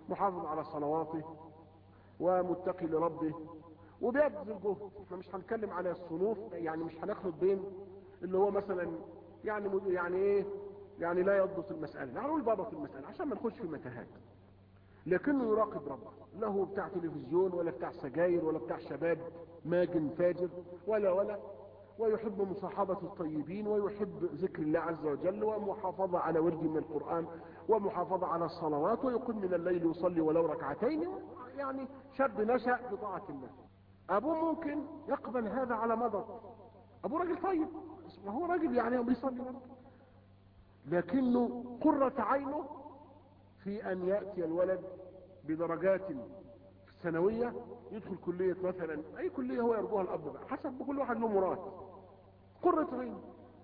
محافظ على صلواته ومتقي لربه وبيبذل جهد احنا مش هنتكلم على الصنوف يعني مش هنخلط بين اللي هو مثلا يعني مد- يعني ايه يعني لا يضبط المسألة يعني نقول ضبط المسألة عشان ما نخش في متاهات لكنه يراقب ربه لا هو بتاع تلفزيون ولا بتاع سجاير ولا بتاع شباب ماجن فاجر ولا ولا ويحب مصاحبة الطيبين ويحب ذكر الله عز وجل ومحافظة على ورد من القرآن ومحافظة على الصلوات ويقوم من الليل يصلي ولو ركعتين يعني شاب نشأ بطاعة الله أبوه ممكن يقبل هذا على مضض أبوه راجل طيب هو راجل يعني بيصلي برضه لكنه قرة عينه في أن يأتي الولد بدرجات في الثانوية يدخل كلية مثلا أي كلية هو يرجوها الأب بقى حسب كل واحد له مراد قرة عين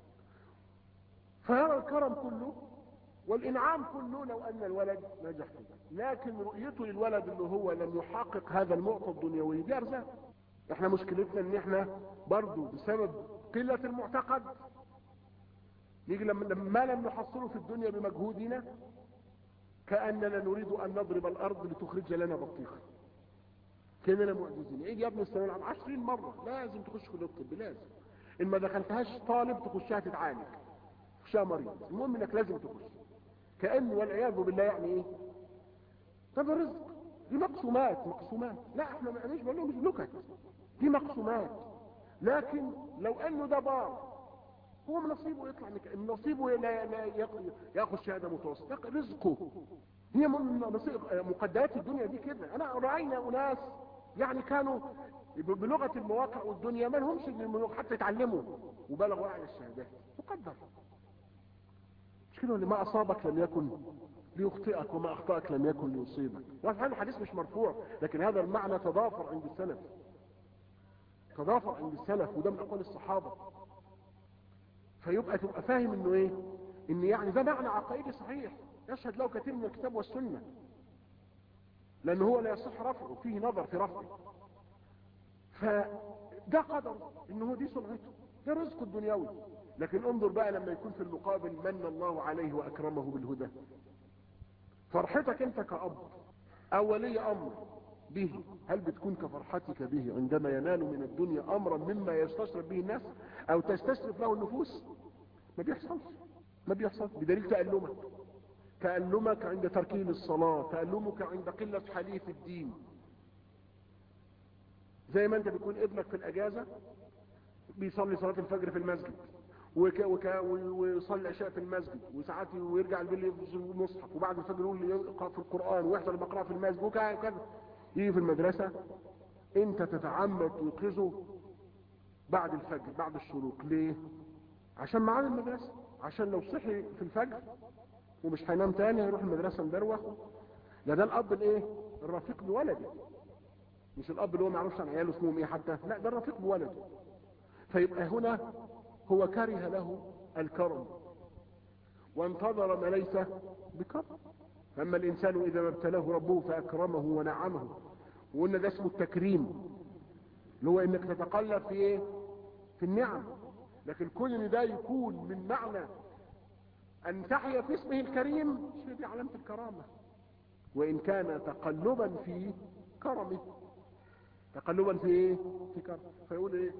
فيرى الكرم كله والإنعام كله لو أن الولد نجح في ذلك لكن رؤيته للولد اللي هو لم يحقق هذا المعطى الدنيوي دي أرزاق احنا مشكلتنا ان احنا برضو بسبب قلة المعتقد نيجي لما لما لم نحصله في الدنيا بمجهودنا كأننا نريد أن نضرب الأرض لتخرج لنا بطيخة كأننا معجزين يجي يا ابن الثانوية العامة 20 مرة لازم تخش كلية الطب لازم إن ما دخلتهاش طالب تخشها تتعالج تخشها مريض المهم إنك لازم تخش كأن والعياذ بالله يعني إيه طب الرزق دي مقسومات مقسومات لا احنا ما مش بقول مش نكت دي مقسومات لكن لو انه ده بار هو من نصيبه يطلع مك... من نصيبه لا لا ياخ- ياخذ شهاده متوسطه ياخذ رزقه هي من نصيب مقدرات الدنيا دي كده انا راينا اناس يعني كانوا ب- بلغه المواقع والدنيا ما لهمش من- حتى يتعلموا وبلغوا اعلى الشهادات مقدر مش كده اللي ما اصابك لم يكن ليخطئك وما اخطاك لم يكن ليصيبك وهذا الحديث مش مرفوع لكن هذا المعنى تضافر عند السلف تضافر عند السلف وده من اقوال الصحابه فيبقى تبقى فاهم انه ايه ان يعني ده معنى عقائدي صحيح يشهد له كثير من الكتاب والسنه لان هو لا يصح رفعه فيه نظر في رفعه فده قدر ان هو دي سمعته ده رزقه الدنيوي لكن انظر بقى لما يكون في المقابل من الله عليه واكرمه بالهدى فرحتك انت كأب او ولي امر به هل بتكون كفرحتك به عندما ينال من الدنيا امرا مما يستشرف به الناس او تستشرف له النفوس ما بيحصلش ما بيحصلش بدليل تألمك تألمك عند تركين الصلاة تألمك عند قلة حليف الدين زي ما انت بيكون ابنك في الاجازة بيصلي صلاة الفجر في المسجد وك وك ويصلي العشاء في المسجد وساعات ويرجع البيت يفصل المصحف وبعد الفجر يقول يقرا في القران ويحضر المقرأة في المسجد وكذا يجي في المدرسة انت تتعمد توقظه بعد الفجر بعد الشروق ليه عشان معاه المدرسة عشان لو صحي في الفجر ومش هينام تاني هيروح المدرسة مدروخ لا ده الاب الايه الرفيق بولده مش الاب اللي هو ما يعرفش عن عياله اسمهم ايه حتى لا ده الرفيق بولده فيبقى هنا هو كره له الكرم وانتظر ما ليس بكرم اما الانسان اذا ما ابتلاه ربه فاكرمه ونعمه وقلنا ده اسمه التكريم اللي هو انك تتقلب في ايه في النعم لكن كل ان ده يكون من معنى ان تحيا في اسمه الكريم شيء دي علامة الكرامة وان كان تقلبا في كرمه تقلبا في ايه في كرم فيقول ايه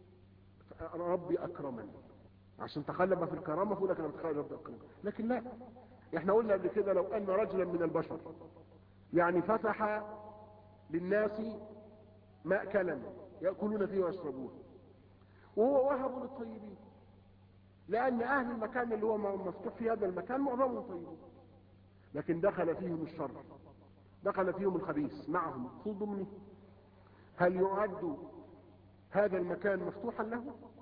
ربي اكرمني عشان تقلب في الكرامة فيقول لك انا بتخيل ربي اكرمني لكن لا احنا قلنا قبل كده لو ان رجلا من البشر يعني فتح للناس مأكلا يأكلون فيه ويشربون وهو وهب للطيبين لأن أهل المكان اللي هو مفتوح في هذا المكان معظمهم طيبون لكن دخل فيهم الشر دخل فيهم الخبيث معهم في ضمنه هل يعد هذا المكان مفتوحا له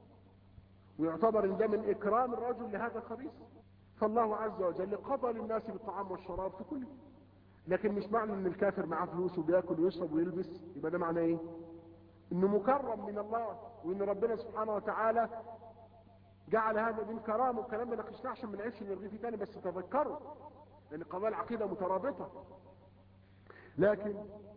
ويعتبر ان ده من اكرام الرجل لهذا الخبيث فالله عز وجل قضى للناس بالطعام والشراب في كله لكن مش معنى ان الكافر معاه فلوس وبياكل ويشرب ويلبس يبقى ده معناه ايه انه مكرم من الله وان ربنا سبحانه وتعالى جعل هذا من كرامه والكلام ده ناقشناه عشان ما نعيش نرغي فيه تاني بس تذكروا لان قضايا العقيده مترابطه لكن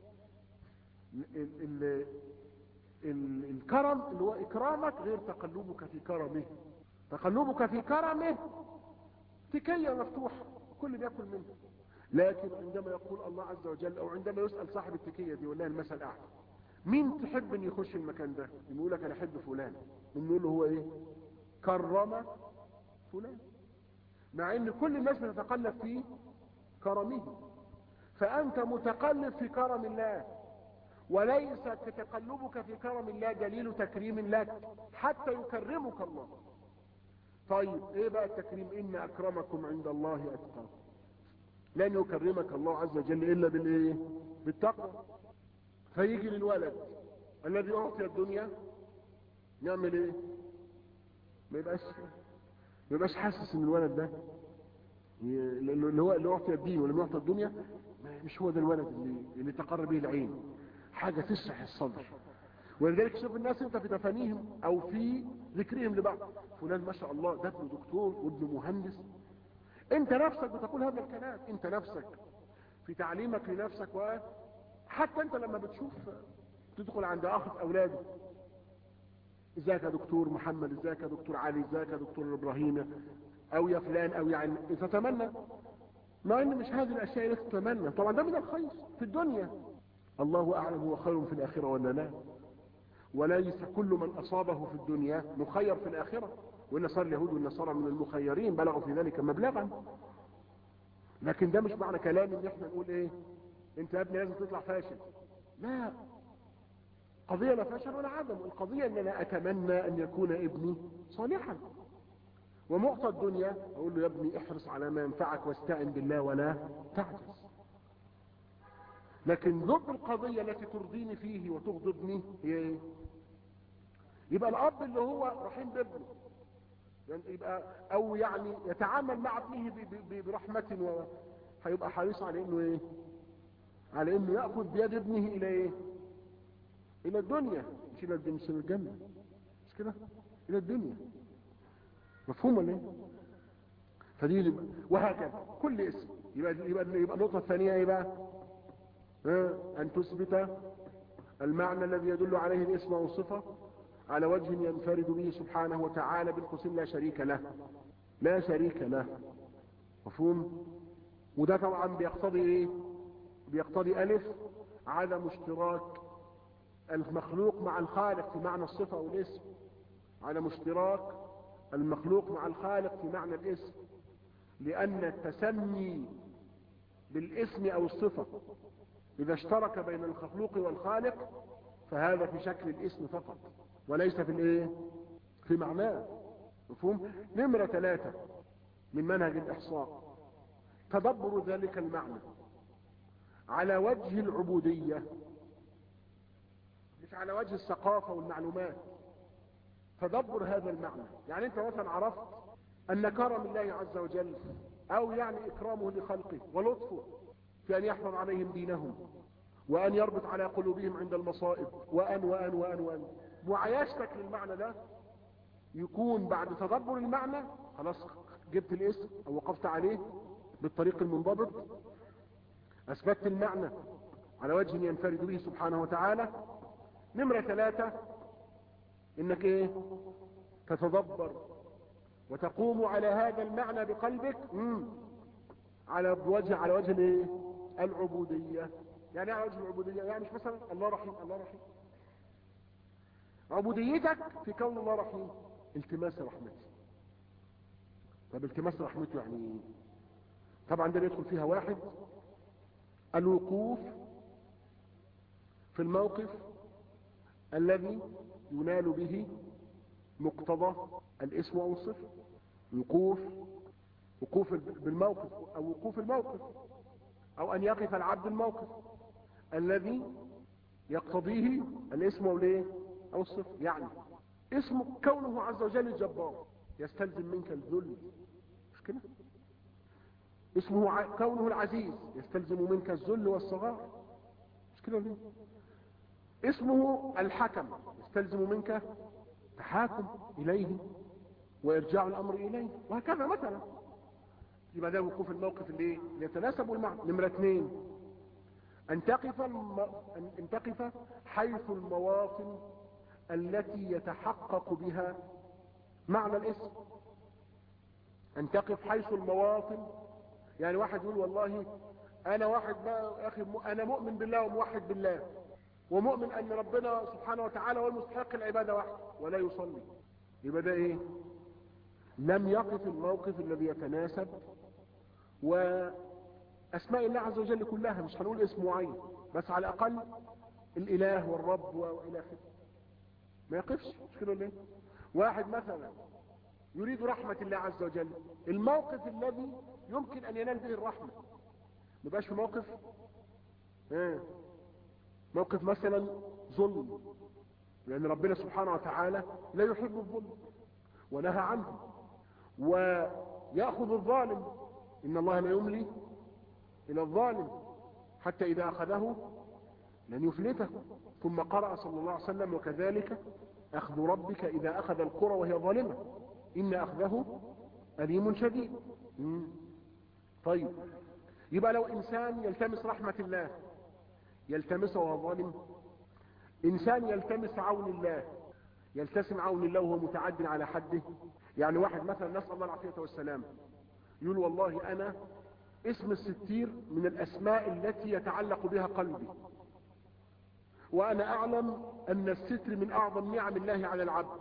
ال ال ال الكرم اللي هو اكرامك غير تقلبك في كرمه تقلبك في كرمه تكية مفتوحة كل بياكل منه لكن عندما يقول الله عز وجل او عندما يسأل صاحب التكية دي والله المثل اعلى مين تحب ان يخش المكان ده يقول لك انا احب فلان نقول له هو ايه كرم فلان مع ان كل الناس بتتقلب في كرمه فانت متقلب في كرم الله وليس تقلبك في كرم الله دليل تكريم لك حتى يكرمك الله طيب ايه بقى التكريم ان اكرمكم عند الله اتقاكم لن يكرمك الله عز وجل الا بالايه بالتقوى فيجي للولد الذي اعطي الدنيا يعمل ايه ما يبقاش ما يبقاش حاسس ان الولد ده اللي هو اللي اعطي الدين ولم يعطي الدنيا مش هو ده الولد اللي اللي تقر به العين حاجه تشرح الصدر ولذلك شوف الناس انت في تفانيهم او في ذكرهم لبعض فلان ما شاء الله ده ابن دكتور وابن مهندس انت نفسك بتقول هذا الكلام انت نفسك في تعليمك لنفسك وحتى انت لما بتشوف تدخل عند اخ اولاده ازيك يا دكتور محمد ازيك يا دكتور علي ازيك يا دكتور ابراهيم او يا فلان او يعني تتمنى مع ان مش هذه الاشياء اللي تتمنى طبعا ده من الخير في الدنيا الله اعلم هو خير في الاخره ولا لا وليس كل من اصابه في الدنيا مخير في الاخره وان صار اليهود والنصارى من المخيرين بلغوا في ذلك مبلغا لكن ده مش معنى كلام ان احنا نقول ايه انت يا ابني لازم تطلع فاشل لا قضية لا فشل ولا عدم القضية ان انا اتمنى ان يكون ابني صالحا ومعطى الدنيا اقول له يا ابني احرص على ما ينفعك واستعن بالله ولا تعجز لكن ضد القضية التي ترضيني فيه وتغضبني هي ايه يبقى الاب اللي هو رحيم بابنه يعني يبقى او يعني يتعامل مع ابنه برحمة وهيبقى حريص على انه ايه على انه يأخذ بيد ابنه الى ايه الى الدنيا مش الى مش الى الجنة مش كده الى الدنيا مفهوم ولا ايه فدي وهكذا كل اسم يبقى يبقى يبقى النقطة الثانية ايه بقى ها ان تثبت المعنى الذي يدل عليه الاسم او الصفة على وجه ينفرد به سبحانه وتعالى بالقسم لا شريك له لا شريك له مفهوم وده طبعا بيقتضي ايه بيقتضي الف عدم اشتراك المخلوق مع الخالق في معنى الصفة والاسم عدم اشتراك المخلوق مع الخالق في معنى الاسم لان التسمي بالاسم او الصفة اذا اشترك بين المخلوق والخالق فهذا في شكل الاسم فقط وليس في الايه في معناه مفهوم نمرة ثلاثة من منهج الاحصاء تدبر ذلك المعنى على وجه العبودية مش على وجه الثقافة والمعلومات تدبر هذا المعنى يعني انت مثلا عرفت ان كرم الله عز وجل او يعني اكرامه لخلقه ولطفه في ان يحفظ عليهم دينهم وان يربط على قلوبهم عند المصائب وان وان وان وان معايشتك للمعنى ده يكون بعد تدبر المعنى خلاص جبت الاسم او وقفت عليه بالطريق المنضبط اثبتت المعنى على وجه ينفرد به سبحانه وتعالى نمرة ثلاثة انك ايه تتدبر وتقوم على هذا المعنى بقلبك مم. على وجه على وجه الايه العبودية يعني على وجه العبودية يعني مش مثلا الله رحيم الله رحيم عبوديتك في كون الله رحيم التماس رحمته طب التماس رحمته يعني ايه طبعا ده يدخل فيها واحد الوقوف في الموقف الذي ينال به مقتضى الاسم او الصفه وقوف وقوف بالموقف او وقوف الموقف او ان يقف العبد الموقف الذي يقتضيه الاسم او الايه او الصفه يعني اسم كونه عز وجل الجبار يستلزم منك الذل مش كده اسمه ع... كونه العزيز يستلزم منك الذل والصغار مش كده ليه اسمه الحكم يستلزم منك تحاكم اليه وارجاع الامر اليه وهكذا مثلا يبقى ده وقوف الموقف اللي يتناسب المعنى نمرة اثنين ان تقف الم... ان تقف حيث المواطن التي يتحقق بها معنى الاسم ان تقف حيث المواطن يعني واحد يقول والله انا واحد بقى يا اخي م- انا مؤمن بالله وموحد بالله ومؤمن ان ربنا سبحانه وتعالى هو المستحق العباده وحده ولا يصلي يبقى ده ايه لم يقف الموقف الذي يتناسب واسماء الله عز وجل كلها مش هنقول اسم معين بس على الاقل الاله والرب والى اخره ما يقفش مش كده ولا ايه واحد مثلا يريد رحمة الله عز وجل الموقف الذي يمكن ان ينال به الرحمة ما يبقاش في موقف اه موقف مثلا ظلم لان ربنا سبحانه وتعالى لا يحب الظلم ونهى عنه ويأخذ الظالم ان الله لا يملي الى الظالم حتى اذا اخذه لن يفلته ثم قرأ صلى الله عليه وسلم وكذلك اخذ ربك اذا اخذ القرى وهي ظالمة ان اخذه اليم شديد مم. طيب يبقى لو انسان يلتمس رحمة الله يلتمسه وهو ظالم انسان يلتمس عون الله يلتسم عون الله وهو متعد على حده يعني واحد مثلا نسأل الله العافية والسلام يقول والله انا اسم الستير من الاسماء التي يتعلق بها قلبي وانا اعلم ان الستر من اعظم نعم الله على العبد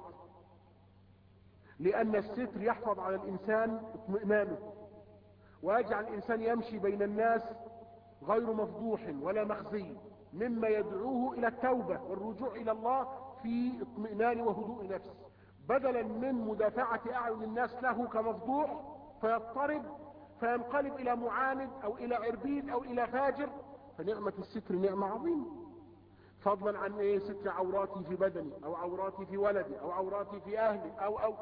لان الستر يحفظ على الانسان اطمئنانه ويجعل الانسان يمشي بين الناس غير مفضوح ولا مخزي مما يدعوه الى التوبة والرجوع الى الله في اطمئنان وهدوء نفس بدلا من مدافعة اعين الناس له كمفضوح فيضطرب فينقلب الى معاند او الى عربيد او الى فاجر فنعمة الستر نعمة عظيمة فضلا عن ايه ستر عوراتي في بدني او عوراتي في ولدي او عوراتي في اهلي او او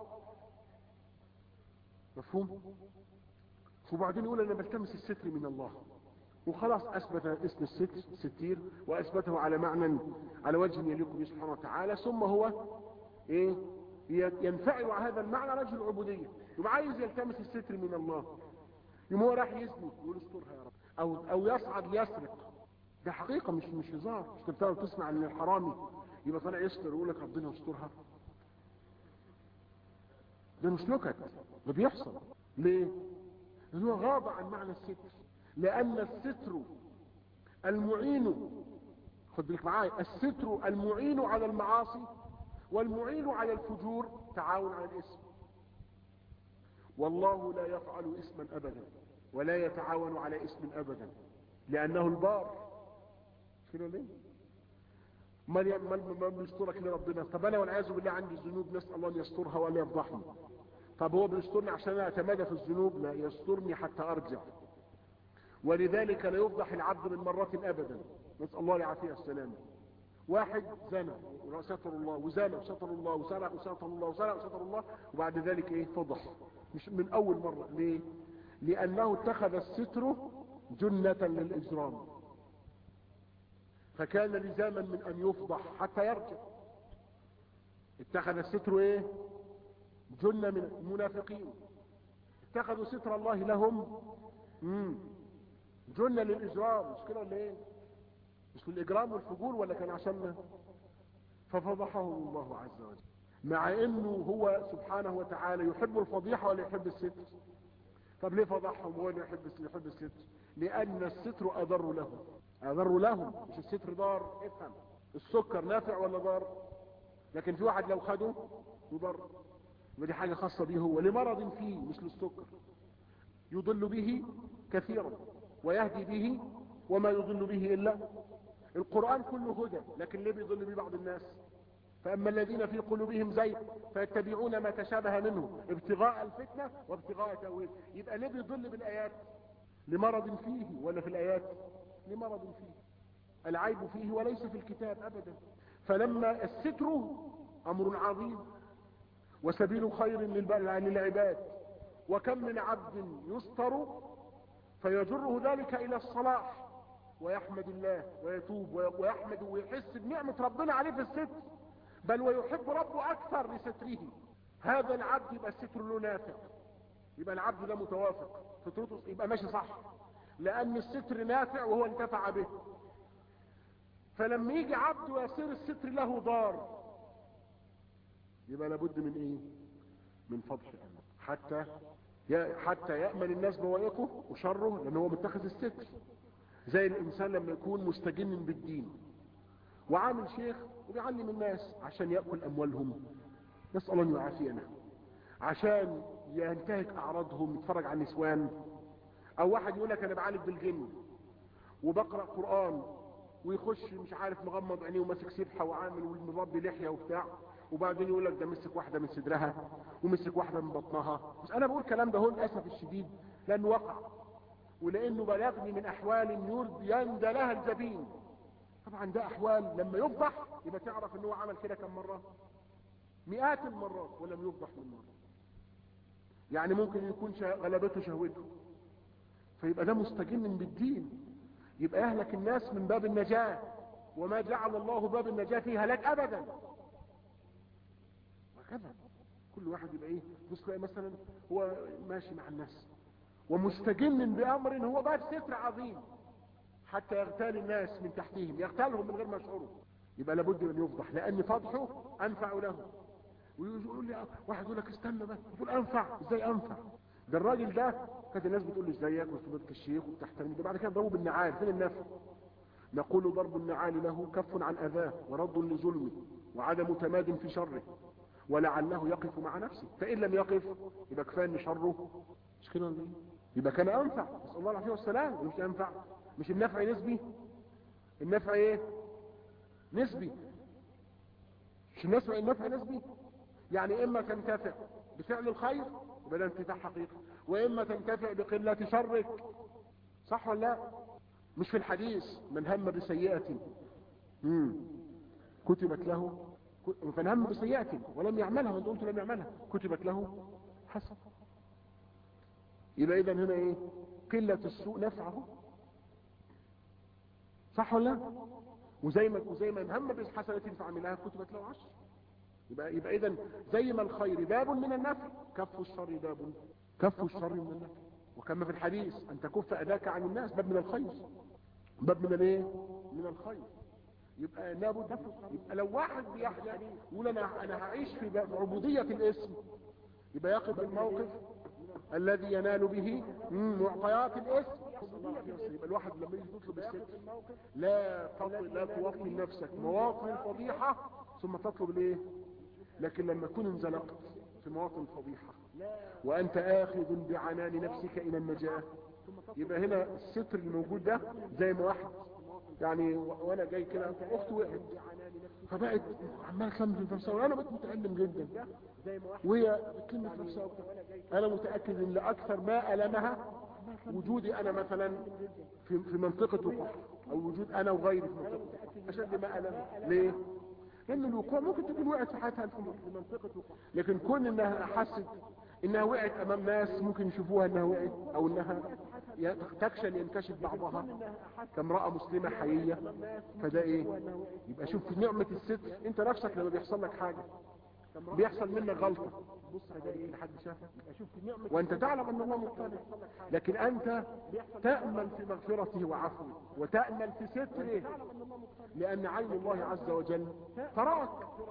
مفهوم وبعدين يقول انا بلتمس الستر من الله وخلاص اثبت اسم الستر ستير واثبته على معنى على وجه يليق به سبحانه وتعالى ثم هو ايه ينفعل على هذا المعنى رجل العبودية يبقى عايز يلتمس الستر من الله يقوم هو راح يزني يقول استرها يا رب او او يصعد ليسرق ده حقيقة مش مش هزار مش تبتدي تسمع ان الحرامي يبقى طالع يستر ويقول لك ربنا يسترها ده مش نكت ده بيحصل ليه؟ لأنه غاب عن معنى الستر لأن الستر المعين خد بالك معايا الستر المعين على المعاصي والمعين على الفجور تعاون على الاسم والله لا يفعل اسما أبدا ولا يتعاون على اسم أبدا لأنه البار كده ليه ما ما بيسترك لربنا طب انا والعياذ بالله عندي ذنوب نسال الله ان يسترها ولا يفضحني طب هو بيسترني عشان انا اتمادى في الذنوب لا يسترني حتى ارجع ولذلك لا يفضح العبد من مرة ابدا نسال الله العافيه والسلامه واحد زنى وستر الله وزنى وستر الله وسرق وستر الله وسرق وستر الله وبعد ذلك ايه فضح مش من اول مرة ليه لانه اتخذ الستر جنة للاجرام فكان لزاما من ان يفضح حتى يرجع اتخذ الستر ايه جنة من المنافقين اتخذوا ستر الله لهم مم. جنة للاجرام مش كده ولا ايه مش للاجرام والفجور ولا كان عشان ففضحهم الله عز وجل مع انه هو سبحانه وتعالى يحب الفضيحة ولا يحب الستر طب ليه فضحهم ولا يحب يحب الستر لان الستر اضر لهم اضر لهم مش الستر ضار افهم السكر نافع ولا ضار لكن في واحد لو خده يضر ودي حاجة خاصة به هو لمرض فيه مثل السكر يضل به كثيرا ويهدي به وما يضل به إلا القرآن كله هدى لكن ليه بيضل به بعض الناس فأما الذين في قلوبهم زيغ فيتبعون ما تشابه منه ابتغاء الفتنة وابتغاء تأويل يبقى ليه بيضل بالآيات لمرض فيه ولا في الآيات لمرض فيه العيب فيه وليس في الكتاب أبدا فلما الستر أمر عظيم وسبيل خير للعباد وكم من عبد يستر فيجره ذلك إلى الصلاح ويحمد الله ويتوب ويحمد ويحس بنعمة ربنا عليه في الستر بل ويحب ربه أكثر لستره هذا العبد يبقى الستر له نافع يبقى العبد ده متوافق فطرته يبقى ماشي صح لأن الستر نافع وهو انتفع به فلما يجي عبد ويصير الستر له ضار يبقى لابد من ايه من فضح حتى حتى يأمن الناس بوائقه وشره لأنه هو متخذ الستر زي الانسان لما يكون مستجن بالدين وعامل شيخ وبيعلم الناس عشان ياكل اموالهم نسال الله ان يعافينا عشان ينتهك اعراضهم يتفرج على النسوان او واحد يقول لك انا بعالج بالجن وبقرا قران ويخش مش عارف مغمض عينيه وماسك سبحه وعامل ومربي لحيه وبتاع وبعدين يقول لك ده مسك واحده من صدرها ومسك واحده من بطنها بس انا بقول الكلام ده هو للاسف الشديد لانه وقع ولانه بلغني من احوال يرد يندى لها الجبين طبعا ده احوال لما يفضح يبقى تعرف ان هو عمل كده كم مره مئات المرات ولم يفضح من مره يعني ممكن يكون شه- غلبته شهوته فيبقى ده مستجن بالدين يبقى يهلك الناس من باب النجاة وما جعل الله باب النجاة فيه هلاك ابدا وهكذا كل واحد يبقى ايه بص تلاقي مثلا هو ماشي مع الناس ومستجن بامر هو باب ستر عظيم حتى يغتال الناس من تحتهم يغتالهم من غير ما يشعروا يبقى لابد ان يفضح لان فضحه انفع له ويقول لي واحد يقول لك استنى بس يقول انفع ازاي انفع ده الراجل ده كانت الناس بتقول له ازيك وفضلت الشيخ وبتحترم ده بعد كده ضربه بالنعال فين النفع نقول ضرب النعال له كف عن اذاه ورد لظلمه وعدم تماد في شره ولعله يقف مع نفسه فان لم يقف يبقى كفايه ان شره مش كده ولا إيه؟ يبقى كان انفع نسال الله العافيه والسلام مش انفع مش النفع نسبي النفع ايه نسبي مش النفع النفع نسبي يعني اما تنتفع بفعل الخير يبقى ده انتفاع حقيقي واما تنتفع بقله شرك صح ولا لا مش في الحديث من هم بسيئه مم. كتبت له فمن هم بسيئه ولم يعملها وانت قلت لم يعملها كتبت له حسن يبقى اذا هنا ايه قله السوء نفعه صح ولا لا وزي ما وزي ما هم بحسنه فعملها كتبت له عشر يبقى يبقى اذا زي ما الخير باب من النفع كف الشر باب كف الشر من النفع وكما في الحديث ان تكف اذاك عن الناس باب من الخير باب من الايه من الخير يبقى لابد يبقى لو واحد بيحيى يقول انا انا هعيش في باب عبوديه الاسم يبقى يقف الموقف الذي ينال به مم، معطيات الاسم يبقى الواحد لما يجي تطلب الستر لا تطل لا توطن نفسك مواطن الفضيحه ثم تطلب الايه لكن لما تكون انزلقت في مواطن الفضيحه وانت اخذ بعنان نفسك الى النجاه يبقى هنا الستر الموجود ده زي ما واحد يعني و- وانا جاي كده اختي وقعت فبقت عمال تلم في نفسها وانا بقيت متالم جدا وهي بتلم في نفسها وبتاع. انا متاكد ان لاكثر ما المها وجودي انا مثلا في في منطقه وقوع او وجود انا وغيري في منطقه وقوع اشد ما المها ليه؟ لان الوقوع ممكن تكون وقعت في حياتها في منطقه وقوع لكن كون انها حست انها وقعت امام ناس ممكن يشوفوها انها وقعت او انها ي- تخشى ان ينكشف بعضها كامراه مسلمه حقيقيه فده ايه يبقى شوف في نعمه الستر انت نفسك لما بيحصل لك حاجه بيحصل منك غلطه بص هتلاقي حد شافك وانت تعلم ان الله مطلع لكن انت تامل في مغفرته وعفوه وتامل في ستره لان عين الله عز وجل تراك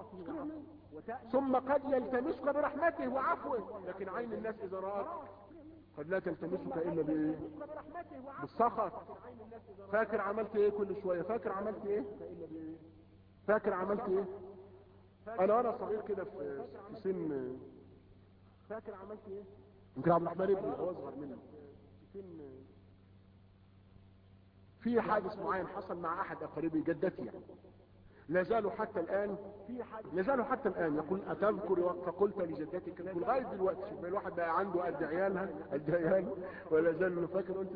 ثم قد يلتمسك برحمته وعفوه لكن عين الناس اذا راك قد لا تلتمسك الا بايه بالسخط فاكر عملت ايه كل شويه فاكر عملت ايه فاكر عملت ايه انا وانا صغير كده في في سن فاكر عملت ايه يمكن عبد الرحمن ابني هو اصغر مني في سن في حادث معين حصل مع احد اقاربي جدتي يعني لا زالوا حتى الان لا زالوا حتى الان يقول اتذكر وقت قلت لجدتك لغايه دلوقتي شوف الواحد بقى عنده قد عيالها قد عيال ولا زال فاكر قلت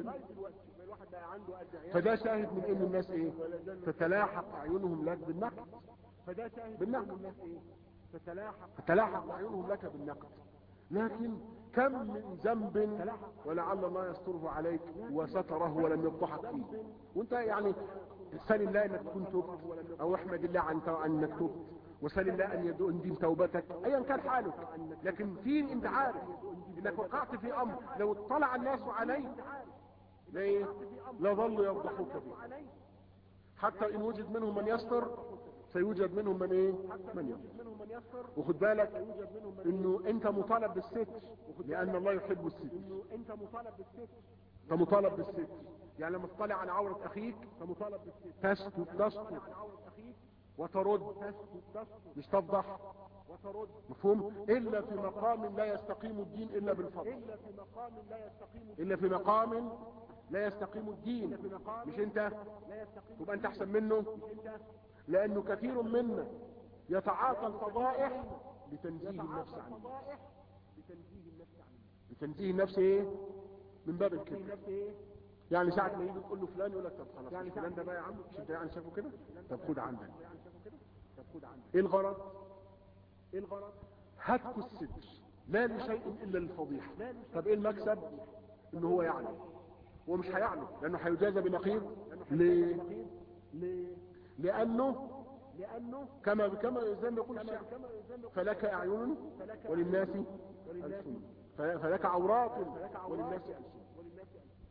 فده شاهد من ان الناس ايه تتلاحق اعينهم لك بالنقد فده شاهد بالنقد تتلاحق تتلاحق اعينهم لك بالنقد لكن كم من ذنب ولعل الله يستره عليك وستره ولم يفضحك فيه وانت يعني سال الله انك تكون تبت او احمد الله عن انك تبت وسال الله ان يدين توبتك ايا كان حالك لكن في انت عارف انك وقعت في امر لو اطلع الناس عليك ليه لا ظلوا يفضحوك به حتى ان وجد منهم من يستر سيوجد منهم من ايه من يستر وخد بالك انه انت مطالب بالستر لان الله يحب الستر انت مطالب بالستر انت مطالب بالستر يعني لما تطلع على عورة اخيك فمطالب بالستر تسكت تسكت وترد مش تفضح وترد مفهوم الا في مقام لا يستقيم الدين الا بالفضل إلا في مقام لا يستقيم الا في مقام لا يستقيم الدين مش انت لا يستقيم تبقى انت احسن منه انت لانه كثير منا يتعاطى الفضائح لتنزيه النفس عنه فضائح بتنزيه النفس عنه لتنزيه النفس ايه من باب الكبر النفس ايه يعني ساعة ما يجي تقول له فلان يقول لك طب خلاص يعني يعني فلان ده بقى يا عم مش انت يعني شافه كده طب خد عندك يعني شافوا كده طب خد عندك ايه الغرض ايه الغرض هتك الستر لا لشيء الا للفضيحة طب ايه المكسب ان هو يعلم هو مش هيعلم لانه هيجازى بنقيض ليه ليه لانه لانه كما كما زي ما يقول الشعر كما يزن فلك اعين وللناس السن فلك عورات وللناس السن وللناس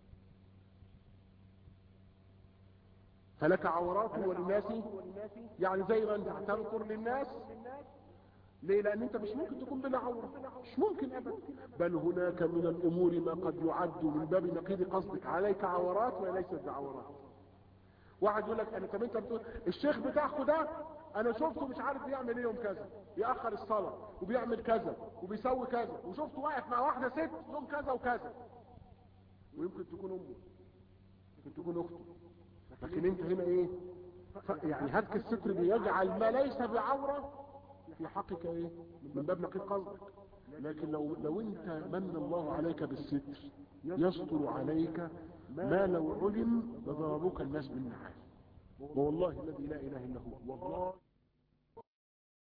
فلك عورات وللناس والناس يعني زي ما انت هتنكر للناس ليه لان انت مش ممكن تكون بلا عورة مش ممكن ابدا بل هناك من الامور ما قد يعد من باب نقيض قصدك عليك عورات وليست بعورات واحد يقول لك انا طب انت بتقول الشيخ بتاعكم ده انا شفته مش عارف بيعمل ايه يوم كذا ياخر الصلاه وبيعمل كذا وبيسوي كذا وشفته واقف مع واحده ست يوم كذا وكذا ويمكن تكون امه يمكن تكون اخته لكن انت هنا ايه ف- يعني هتك الستر بيجعل ما ليس بعوره في حقك ايه من باب نقيض قصدك لكن لو لو انت من الله عليك بالستر يستر عليك ما لو علم لضربوك الناس بالنعال والله الذي لا اله الا هو والله